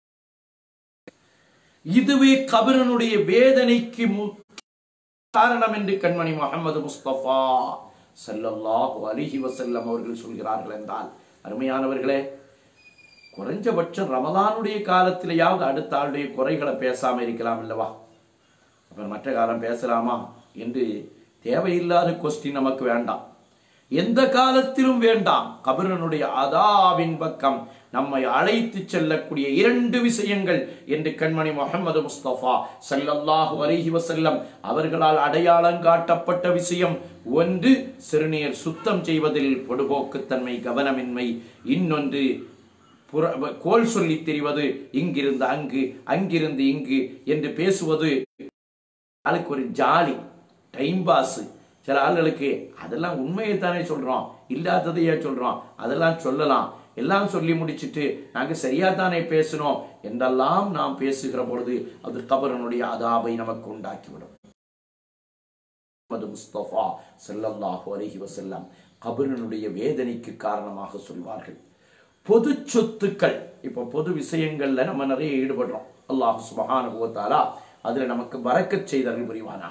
இதுவே கபரனுடைய வேதனைக்கு மு- காரணம் என்று கண்மணி முகமது முஸ்தபா ஸல்லல்லாஹு அலைஹி வஸல்லம் அவர்கள் சொல்கிறார்கள் என்றால் அருமையானவர்களே குறைஞ்சபட்சம் ரமலானுடைய காலத்திலேயாவது அடுத்த ஆளுடைய குறைகளை பேசாம இருக்கலாம் அல்லவா அப்புறம் மற்ற காலம் பேசலாமா என்று தேவையில்லாத கொஸ்டின் நமக்கு வேண்டாம் எந்த காலத்திலும் வேண்டாம் கபிரனுடைய அதாவின் பக்கம் நம்மை அழைத்து செல்லக்கூடிய இரண்டு விஷயங்கள் என்று கண்மணி முகமது முஸ்தபா ஸல்லல்லாஹு அலைஹி வஸல்லம் அவர்களால் அடையாளம் காட்டப்பட்ட விஷயம் ஒன்று சிறுநீர் சுத்தம் செய்வதில் பொடுபோக்குத்தன்மை கவனமின்மை இன்னொன்று புற- கோல் சொல்லித் தெரிவது இங்கிருந்து அங்கு அங்கிருந்து இங்கு என்று பேசுவது ஆளுக்கு ஒரு ஜாலி டைம் பாஸ் சில ஆளுகளுக்கு அதெல்லாம் உண்மையை தானே சொல்றோம் இல்லாததையே சொல்றோம் அதெல்லாம் சொல்லலாம் எல்லாம் சொல்லி முடிச்சிட்டு நாங்க சரியா தானே பேசணும் என்றெல்லாம் நாம் பேசுகிற பொழுது அது கபரனுடைய அதாபை நமக்கு உண்டாக்கிவிடும் முஹம்மது முஸ்தபா ஸல்லல்லாஹு அலைஹி வஸல்லம் கபரனுடைய வேதனைக்கு காரணமாக சொல்வார்கள் பொது சொத்துக்கள் இப்போ பொது விஷயங்கள்ல நம்ம நிறைய ஈடுபடுறோம் அல்லாஹ் சுபஹானஹு வ தஆலா அதுல நமக்கு பரக்கத் செய்தர்கள் புரிவானாக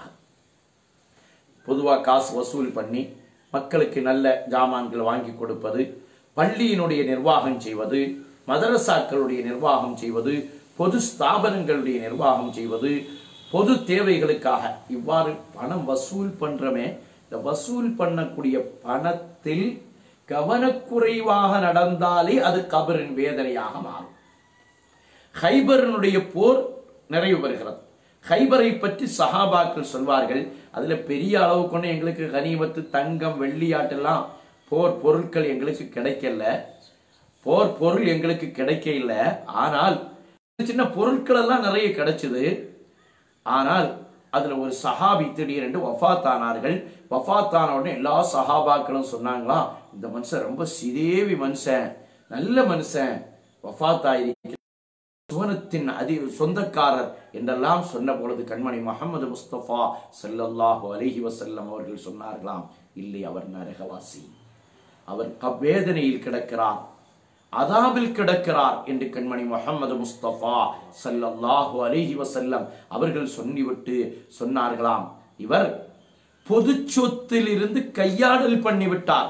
பொதுவா காசு வசூல் பண்ணி மக்களுக்கு நல்ல ஜாமான்கள் வாங்கி கொடுப்பது பள்ளியினுடைய நிர்வாகம் செய்வது மதரசாக்களுடைய நிர்வாகம் செய்வது பொது ஸ்தாபனங்களுடைய நிர்வாகம் செய்வது பொது தேவைகளுக்காக இவ்வாறு பணம் வசூல் பண்றமே இந்த வசூல் பண்ணக்கூடிய பணத்தில் கவனக்குறைவாக நடந்தாலே அது கபரின் வேதனையாக மாறும் ஹைபரனுடைய போர் நிறைவு பெறுகிறது ஹைபரை பற்றி சஹாபாக்கள் சொல்வார்கள் அதுல பெரிய அளவு கொண்டு எங்களுக்கு கனிமத்து தங்கம் வெள்ளியாட்டெல்லாம் போர் பொருட்கள் எங்களுக்கு கிடைக்கல போர் பொருள் எங்களுக்கு கிடைக்கல ஆனால் சின்ன சின்ன பொருட்கள் எல்லாம் நிறைய கிடைச்சது ஆனால் அதுல ஒரு சஹாபி திடீரென்று வஃபாத்தானார்கள் வஃபாத்தான உடனே எல்லா சஹாபாக்களும் சொன்னாங்களாம் இந்த மனுஷன் ரொம்ப சிதேவி மனுஷன் நல்ல மனுஷன் வஃபாத்தாயிருக்கு சுவனத்தின் அதி சொந்தக்காரர் என்றெல்லாம் சொன்ன பொழுது கண்மணி முகமது முஸ்தபா ஸல்லல்லாஹு அலைஹி வஸல்லம் அவர்கள் சொன்னார்களாம் இல்லை அவர் நரகவாசி அவர் கவ்வேதனையில் கிடக்கிறார் அதாபில் கிடக்கிறார் என்று கண்மணி முகமது முஸ்தபா ஸல்லல்லாஹு அலைஹி வஸல்லம் அவர்கள் சொல்லிவிட்டு சொன்னார்களாம் இவர் பொது சொத்தில் இருந்து கையாடல் பண்ணிவிட்டார்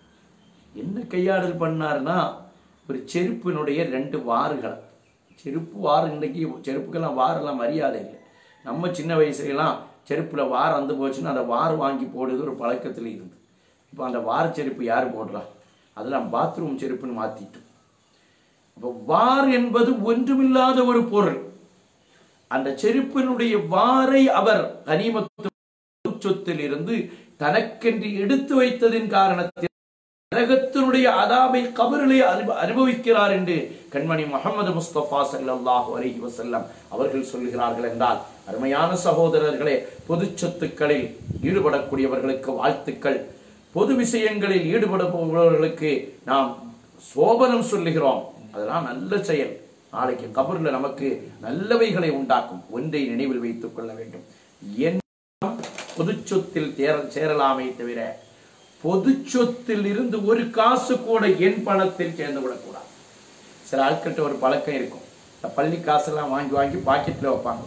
என்ன கையாடல் பண்ணாருன்னா ஒரு செருப்பினுடைய ரெண்டு வாறுகளை செருப்பு வாறு இன்றைக்கி செருப்புக்கெல்லாம் வாரெல்லாம் மரியாதை இல்லை நம்ம சின்ன வயசுலலாம் செருப்புல வார் வந்து போச்சுன்னா அந்த வார் வாங்கி போடுறது ஒரு பழக்கத்தில் இருந்து இப்போ அந்த வார் செருப்பு யார் போடுறா அதெல்லாம் பாத்ரூம் செருப்புன்னு மாத்திட்டோம் அப்போ வார் என்பது ஒன்றுமில்லாத ஒரு பொருள் அந்த செருப்பினுடைய வாரை அவர் கனிமத்து சொத்தில் இருந்து தனக்கென்று எடுத்து வைத்ததின் காரணத்தில் நரகத்தினுடைய அதாபை கபரிலே அனுப- அனுபவிக்கிறார் என்று கண்மணி முகமது முஸ்தபா ஸல்லல்லாஹு அலைஹி வஸல்லம் அவர்கள் சொல்கிறார்கள் என்றால் அருமையான சகோதரர்களே பொது சொத்துக்களில் ஈடுபடக்கூடியவர்களுக்கு வாழ்த்துக்கள் பொது விஷயங்களில் ஈடுபடுபவர்களுக்கு நாம் சோபனம் சொல்லுகிறோம் அதெல்லாம் நல்ல செயல் நாளைக்கு கபர்ல நமக்கு நல்லவைகளை உண்டாக்கும் ஒன்றை நினைவில் வைத்துக் கொள்ள வேண்டும் என் பொது சொத்தில் தேர- சேரலாமே தவிர பொது சொத்தில் இருந்து ஒரு காசு கூட என் பணத்தில் சேர்ந்து விடக்கூடாது சில ஆட்கள்கிட்ட ஒரு பழக்கம் இருக்கும் இந்த பள்ளி காசெல்லாம் வாங்கி வாங்கி பாக்கெட்ல வைப்பாங்க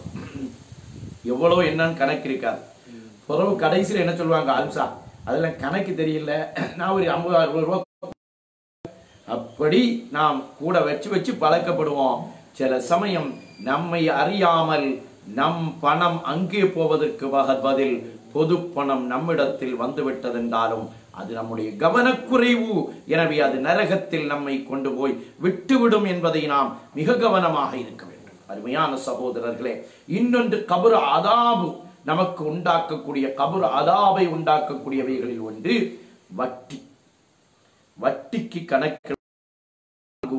எவ்வளோ என்னன்னு கணக்கு இருக்காது பிறகு கடைசியில் என்ன சொல்லுவாங்க அல்சா அதெல்லாம் கணக்கு தெரியல நான் ஒரு ஐம்பது அறுபது ரூபா அப்படி நாம் கூட வச்சு வச்சு பழக்கப்படுவோம் சில சமயம் நம்மை அறியாமல் நம் பணம் அங்கே போவதற்கு பக- பதில் பொது பணம் நம்மிடத்தில் வந்துவிட்டதென்றாலும் அது நம்முடைய கவனக்குறைவு எனவே அது நரகத்தில் நம்மை கொண்டு போய் விட்டுவிடும் என்பதை நாம் மிக கவனமாக இருக்க வேண்டும் அருமையான சகோதரர்களே இன்னொன்று கபர் அதாபு நமக்கு உண்டாக்கக்கூடிய கபர் அதாபை உண்டாக்கக்கூடியவைகளில் ஒன்று வட்டி வட்டிக்கு கணக்கு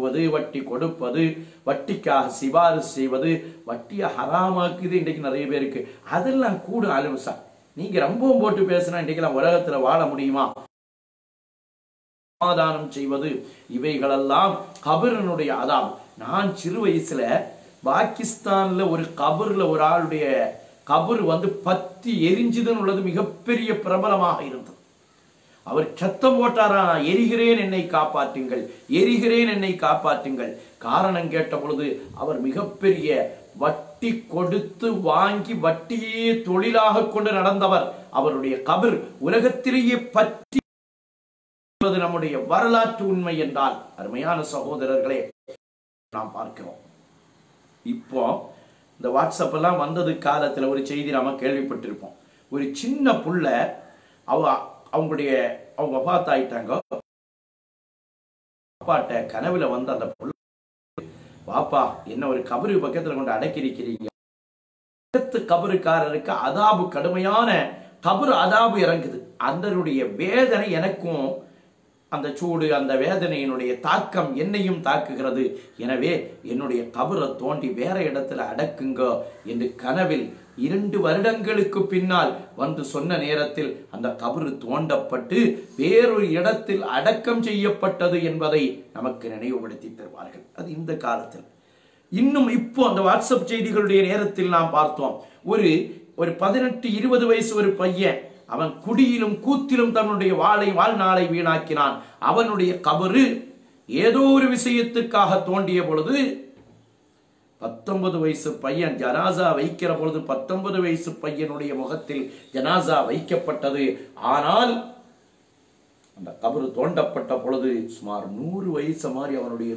வாங்குவது வட்டி கொடுப்பது வட்டிக்காக சிபாரிசு செய்வது வட்டியை ஹராமாக்குது இன்றைக்கு நிறைய பேருக்கு அதெல்லாம் கூட அலுவசா நீங்க ரொம்பவும் போட்டு பேசினா இன்றைக்கெல்லாம் உலகத்துல வாழ முடியுமா சமாதானம் செய்வது இவைகளெல்லாம் கபரனுடைய அதாம் நான் சிறு வயசுல பாகிஸ்தான்ல ஒரு கபர்ல ஒரு ஆளுடைய கபர் வந்து பத்தி எரிஞ்சுதுன்னு உள்ளது மிகப்பெரிய பிரபலமாக இருந்தது அவர் சத்தம் போட்டாரா "நான் எரிகிறேன் என்னை காப்பாற்றுங்கள் எரிகிறேன் என்னை காப்பாற்றுங்கள் காரணம் கேட்ட பொழுது அவர் மிகப்பெரிய வட்டி கொடுத்து வாங்கி வட்டியே தொழிலாக கொண்டு நடந்தவர் அவருடைய கபர் உலகத்திலேயே பற்றி என்பது நம்முடைய வரலாற்று உண்மை என்றால் அருமையான சகோதரர்களே நாம் பார்க்கிறோம் இப்போ இந்த வாட்ஸ்அப் எல்லாம் வந்தது காலத்துல ஒரு செய்தி நாம கேள்விப்பட்டிருப்போம் ஒரு சின்ன புள்ள அவ அவங்களுடைய அவங்க பார்த்தாயிட்டாங்க அப்பாட்ட கனவுல வந்து அந்த புள்ள பாப்பா என்ன ஒரு கபரு பக்கத்துல கொண்டு அடக்கியிருக்கிறீங்க பக்கத்து கபருக்காரருக்கு அதாபு கடுமையான கபரு அதாபு இறங்குது அதனுடைய வேதனை எனக்கும் அந்த சூடு அந்த வேதனையினுடைய தாக்கம் என்னையும் தாக்குகிறது எனவே என்னுடைய கபரை தோண்டி வேற இடத்துல அடக்குங்க என்று கனவில் இரண்டு வருடங்களுக்கு பின்னால் வந்து சொன்ன நேரத்தில் அந்த கபரு தோண்டப்பட்டு வேறொரு இடத்தில் அடக்கம் செய்யப்பட்டது என்பதை நமக்கு நினைவுபடுத்தி தருவார்கள் அது இந்த காலத்தில் இன்னும் இப்போ அந்த வாட்ஸ்அப் செய்திகளுடைய நேரத்தில் நாம் பார்த்தோம் ஒரு ஒரு பதினெட்டு இருபது வயசு ஒரு பையன் அவன் குடியிலும் கூத்திலும் தன்னுடைய வாளை வாழ்நாளை வீணாக்கினான் அவனுடைய கபரு ஏதோ ஒரு விஷயத்துக்காக தோண்டிய பொழுது பத்தொன்பது வயசு பையன் ஜனாசா வைக்கிற பொழுது பத்தொன்பது வயசு பையனுடைய முகத்தில் ஜனாசா வைக்கப்பட்டது ஆனால் அந்த கபரு தோண்டப்பட்ட பொழுது சுமார் நூறு வயசு மாதிரி அவனுடைய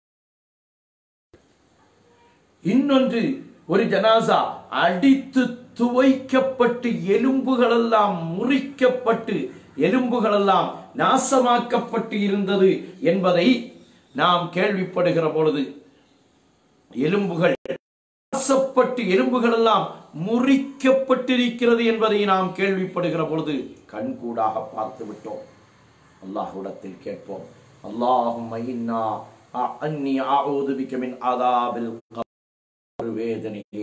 இன்னொன்று ஒரு ஜனாசா அடித்து துவைக்கப்பட்டு எலும்புகளெல்லாம் முறிக்கப்பட்டு எலும்புகளெல்லாம் நாசமாக்கப்பட்டு இருந்தது என்பதை நாம் கேள்விப்படுகிற பொழுது எலும்புகள் நாசப்பட்டு எலும்புகள் எல்லாம் முறிக்கப்பட்டிருக்கிறது என்பதை நாம் கேள்விப்படுகிற பொழுது கண்கூடாக பார்த்து விட்டோம் அல்லாஹ்விடத்தில் கேட்போம் அல்லாஹும் இன்னா அன்னி அஊது பிக மின் அதாபில் கபர் வேதனையை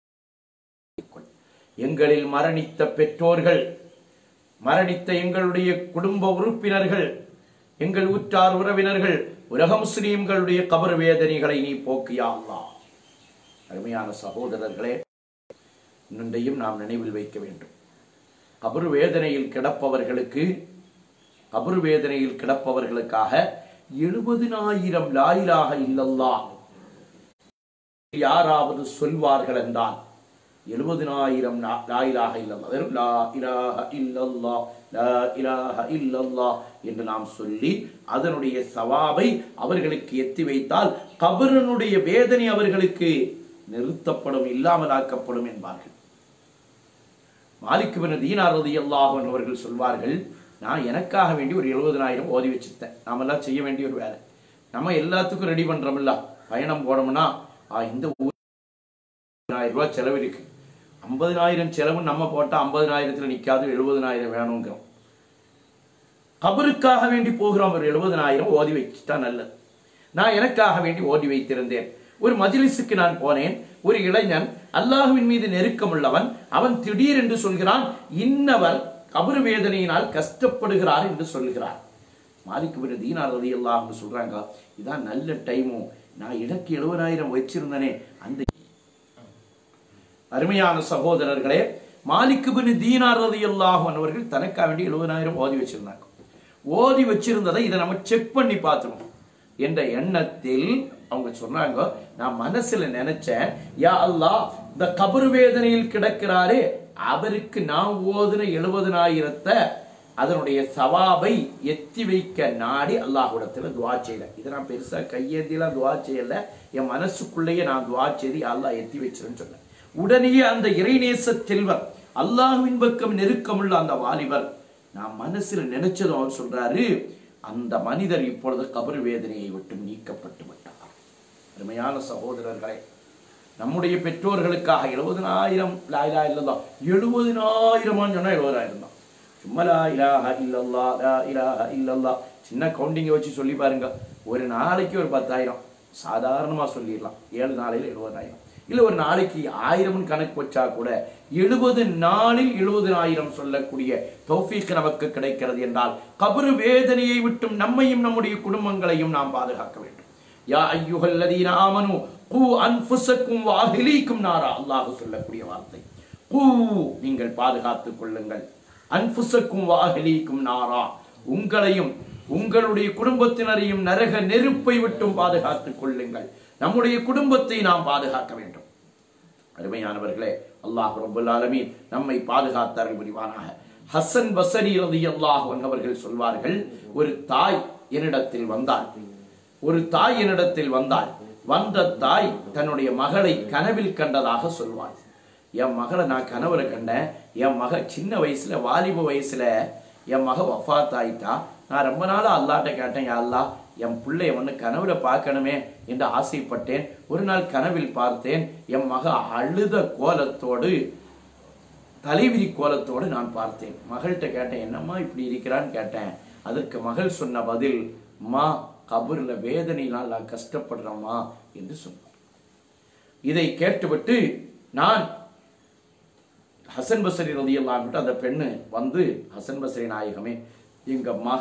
எங்களில் மரணித்த பெற்றோர்கள் மரணித்த எங்களுடைய குடும்ப உறுப்பினர்கள் எங்கள் உற்றார் உறவினர்கள் உலக முஸ்லீம்களுடைய கபர் வேதனைகளை நீ போக்கியா அல்லாஹ் அருமையான சகோதரர்களே இன்னொன்றையும் நாம் நினைவில் வைக்க வேண்டும் கபர் வேதனையில் கிடப்பவர்களுக்கு கபர் வேதனையில் கிடப்பவர்களுக்காக எழுபதினாயிரம் லாயிலாக இல்லல்லா யாராவது சொல்வார்கள் என்றால் எழுபதினாயிரம் லாயிலாக இல்லல்லா வெறும் லா இலாஹ இல்லல்லா லா இலாஹ இல்லல்லா என்று நாம் சொல்லி அதனுடைய சவாபை அவர்களுக்கு எத்தி வைத்தால் கபரனுடைய வேதனை அவர்களுக்கு நிறுத்தப்படும் இல்லாமலாக்கப்படும் என்பார்கள் மாலிக் பின் தீனார் ரலியல்லாஹு அன்ஹு அவர்கள் சொல்வார்கள் நான் எனக்காக வேண்டி ஒரு எழுபதனாயிரம் ஓதி வச்சிருந்தேன் நாமெல்லாம் செய்ய வேண்டிய ஒரு வேலை நம்ம எல்லாத்துக்கும் ரெடி பண்றோம்ல பயணம் போனோம்னா ஆ, இந்த ஊர் ஆயிரம் ரூபாய் செலவு இருக்கு ஐம்பதினாயிரம் செலவு நம்ம போட்டா ஐம்பதினாயிரத்துல நிக்காது எழுபதனாயிரம் வேணுங்கிறோம் கபருக்காக வேண்டி போகிறோம் ஒரு எழுபதனாயிரம் ஓதி வச்சுட்டா நல்லது நான் எனக்காக வேண்டி ஓதி வைத்திருந்தேன் ஒரு மஜ்லிஸுக்கு நான் போனேன் ஒரு இளைஞன் அல்லாஹுவின் மீது நெருக்கம் உள்ளவன் அவன் திடீரென்று சொல்கிறான் இன்னவர் கபரு வேதனையினால் கஷ்டப்படுகிறார் என்று சொல்கிறார் மாலிக் பின் தீனார் ரலியல்லாஹு சொல்றாங்க இதான் நல்ல டைமும் நான் எனக்கு எழுபதாயிரம் வச்சிருந்தனே அந்த அருமையான சகோதரர்களே மாலிக் பின் தீனார் ரலியல்லாஹு அவர்கள் தனக்காக வேண்டி எழுபதாயிரம் ஓதி வச்சிருந்தாங்க ஓதி வச்சிருந்ததை இதை நம்ம செக் பண்ணி பார்த்துருவோம் என்ற எண்ணத்தில் அவங்க சொன்னாங்க நான் மனசுல நினைச்சேன் யா அல்லாஹ் இந்த கபர் வேதனையில் கிடக்கிறாரே அவருக்கு நான் ஓதுன எழுபதனாயிரத்தை அதனுடைய சவாபை எத்தி வைக்க நாடி அல்லாஹ்விடத்துல துவா செய்யல இதை நான் பெருசா கையேந்திலாம் துவா செய்யல என் மனசுக்குள்ளேயே நான் துவா செய்து அல்லாஹ் எத்தி வச்சிருன்னு சொன்னேன் உடனேயே அந்த இறைநேச செல்வர் அல்லாஹ்வின் பக்கம் நெருக்கமுள்ள அந்த வாலிபர் நான் மனசுல நினைச்சதும் அவர் சொல்றாரு அந்த மனிதர் இப்பொழுது கபர் வேதனையை விட்டு நீக்கப்பட்டு விட்டார் அருமையான சகோதரர்களே நம்முடைய பெற்றோர்களுக்காக எழுபதனாயிரம் லாயிலா இல்லல்லா எழுபதினாயிரமான்னு சொன்னா எழுபதாயிரம் தான் சும்மா லா இலாஹ இல்லல்லா லா இலாஹ இல்லல்லா சின்ன கவுண்டிங்க வச்சு சொல்லி பாருங்க ஒரு நாளைக்கு ஒரு பத்தாயிரம் சாதாரணமாக சொல்லிடலாம் ஏழு நாளையில் எழுபதாயிரம் இல்லை ஒரு நாளைக்கு ஆயிரம்னு கணக்கு வச்சா கூட எழுபது நாளில் எழுபதாயிரம் சொல்லக்கூடிய தௌஃபீக் நமக்கு கிடைக்கிறது என்றால் கபரு வேதனையை விட்டும் நம்மையும் நம்முடைய குடும்பங்களையும் நாம் பாதுகாக்க வேண்டும் யா ஐயுகல்லதீன ஆமனு கூ அன்ஃபுசக்கும் வாஹிலீக்கும் நாரா அல்லாஹ் சொல்லக்கூடிய வார்த்தை கூ நீங்கள் பாதுகாத்துக் கொள்ளுங்கள் அன்ஃபுசக்கும் வாஹிலீக்கும் நாரா உங்களையும் உங்களுடைய குடும்பத்தினரையும் நரக நெருப்பை விட்டும் பாதுகாத்துக் கொள்ளுங்கள் நம்முடைய குடும்பத்தை நாம் பாதுகாக்க வேண்டும் அருமையானவர்களே அல்லாஹ் ரபுல் ஆலமீன் நம்மை பாதுகாத்தார்கள் புரிவானாக ஹசன் பசரி ரலியல்லாஹு அன்ஹு அவர்கள் சொல்வார்கள் ஒரு தாய் என்னிடத்தில் வந்தாள் ஒரு தாய் என்னிடத்தில் வந்தாள் வந்த தாய் தன்னுடைய மகளை கனவில் கண்டதாக சொல்வாள் என் மகளை நான் கனவுல கண்டேன் என் மக சின்ன வயசுல வாலிப வயசுல என் மக வஃபாத் ஆயிட்டா நான் ரொம்ப நாளா அல்லாட்ட கேட்டேன் யா அல்லாஹ் என் பிள்ளைய ஒன்று கனவுல பார்க்கணுமே என்று ஆசைப்பட்டேன் ஒரு நாள் கனவில் பார்த்தேன் என் மக அழுத கோலத்தோடு தலைவிரி கோலத்தோடு நான் பார்த்தேன் மகள்கிட்ட கேட்டேன் என்னம்மா இப்படி இருக்கிறான்னு கேட்டேன் அதற்கு மகள் சொன்ன பதில் மா கபூர்ல வேதனையினால் நான் கஷ்டப்படுறேம்மா என்று சொன்னார் இதை கேட்டுவிட்டு நான் ஹசன் பசரி ரதியல்லான்ட்டு அந்த பெண்ணு வந்து ஹசன் பசரி நாயகமே எங்க மக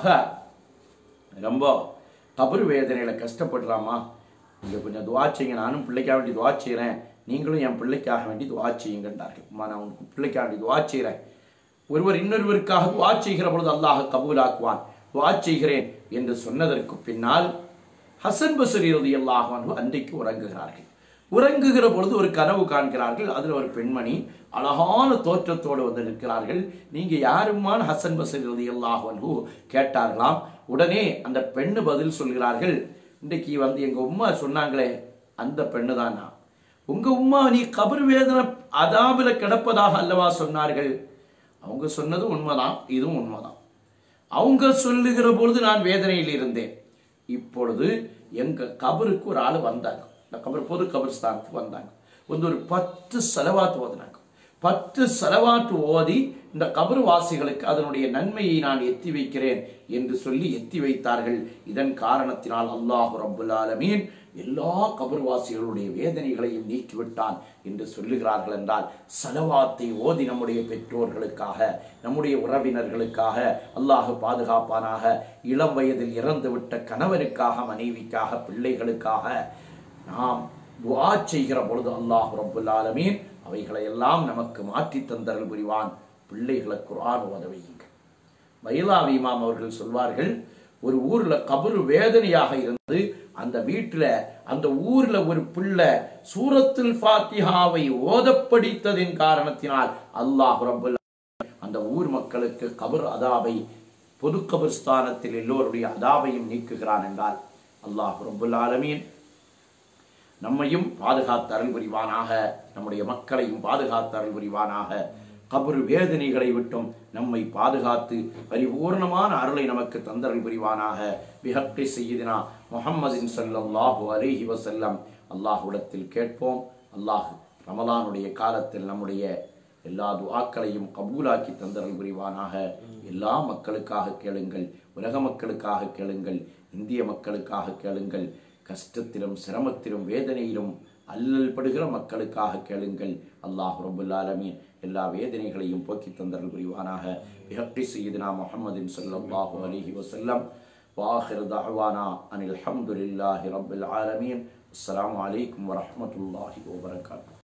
ரொம்ப கபர் வேதனையில கஷ்டப்படுறாமா நீங்க கொஞ்சம் துவா செய்யுங்க நானும் பிள்ளைக்காக வேண்டி துவா செய்கிறேன் நீங்களும் என் பிள்ளைக்காக வேண்டி துவா செய்யுங்கன்றார்கள் அம்மா நான் உனக்கு பிள்ளைக்காக வேண்டி துவா செய்கிறேன் ஒருவர் இன்னொருவருக்காக துவா செய்கிற பொழுது அல்லாஹ் கபூலாக்குவான் துவா செய்கிறேன் என்று சொன்னதற்கு பின்னால் ஹசன் பசரி ரலியல்லாஹு அன்ஹு அன்றைக்கு உறங்குகிறார்கள் உறங்குகிற பொழுது ஒரு கனவு காண்கிறார்கள் அதில் ஒரு பெண்மணி அழகான தோற்றத்தோடு வந்து நிற்கிறார்கள் நீங்க யாருமான ஹசன் பசரி ரலியல்லாஹு அன்ஹு கேட்டார்களாம் உடனே அந்த பெண்ணு பதில் சொல்கிறார்கள் இன்றைக்கு வந்து எங்க உம்மா சொன்னாங்களே அந்த பெண்ணு தான் நான் உங்க உம்மா நீ கபர் வேதனை அதாபில கிடப்பதாக அல்லவா சொன்னார்கள் அவங்க சொன்னது உண்மைதான் இதுவும் உண்மைதான் அவங்க சொல்லுகிற பொழுது நான் வேதனையில் இருந்தேன் இப்பொழுது எங்க கபருக்கு ஒரு ஆள் வந்தாங்க இந்த கபர் பொது கபர்ஸ்தானத்துக்கு வந்தாங்க வந்து ஒரு பத்து செலவாத்து ஓதுனாங்க பத்து செலவாட்டு ஓதி இந்த கபர் வாசிகளுக்கு அதனுடைய நன்மையை நான் எத்தி வைக்கிறேன் என்று சொல்லி எத்தி வைத்தார்கள் இதன் காரணத்தினால் அல்லாஹு ரப்புல் ஆலமீன் எல்லா கபர்வாசிகளுடைய வேதனைகளையும் நீக்கிவிட்டான் என்று சொல்லுகிறார்கள் என்றால் சலவாத்தை ஓதி நம்முடைய பெற்றோர்களுக்காக நம்முடைய உறவினர்களுக்காக அல்லாஹ் பாதுகாப்பானாக இளம் வயதில் இறந்துவிட்ட கணவருக்காக மனைவிக்காக பிள்ளைகளுக்காக நாம் துஆ செய்கிற பொழுது அல்லாஹ் ரப்புல் ஆலமீன் அவைகளை எல்லாம் நமக்கு மாற்றி தந்தரல் புரிவான் பிள்ளைகளை குர்ஆன் ஓத வையுங்கள் பைலாவி இமாம் அவர்கள் சொல்வார்கள் ஒரு ஊர்ல கபரு வேதனையாக இருந்து அந்த வீட்டுல அந்த ஊர்ல ஒரு பிள்ளை சூரத்துல் ஃபாத்திஹாவை ஓதப்படித்ததின் காரணத்தினால் அல்லாஹ் ரப்பல் அந்த ஊர் மக்களுக்கு கபர் அதாவை பொது கபர்ஸ்தானத்தில் எல்லோருடைய அதாவையும் நீக்குகிறான் என்றால் அல்லாஹ் ரப்புல் ஆலமீன் நம்மையும் பாதுகாத்து அருள் புரிவானாக நம்முடைய மக்களையும் பாதுகாத்து அருள் புரிவானாக கபரு வேதனைகளை விட்டும் நம்மை பாதுகாத்து பரிபூர்ணமான அருளை நமக்கு தந்தருள் புரிவானாக பிஹக்கி செய்தினா முஹம்மதின் ஸல்லல்லாஹு அலைஹி வஸல்லம் அல்லாஹ்விடத்தில் கேட்போம் அல்லாஹ் ரமலானுடைய காலத்தில் நம்முடைய எல்லா துஆக்களையும் கபூலாக்கி தந்தருள் புரிவானாக எல்லா மக்களுக்காக கேளுங்கள் உலக மக்களுக்காக கேளுங்கள் இந்திய மக்களுக்காக கேளுங்கள் கஷ்டத்திலும் சிரமத்திலும் வேதனையிலும் அல்லல் படுகிற மக்களுக்காக கேளுங்கள் அல்லாஹ் ரபுல் ஆலமீன் எல்லா வேதனைகளையும் போக்கி தந்தருள் புரிவானாக பிஹக்கி செய்தினா முஹம்மதின் ஸல்லல்லாஹு அலைஹி வஸல்லம் வாஹிர் தஅவானா அனில் ஹம்துலில்லாஹி ரப்பில் ஆலமீன் அஸ்ஸலாமு அலைக்கும் வரஹ்மத்துல்லாஹி வபரகாத்துஹு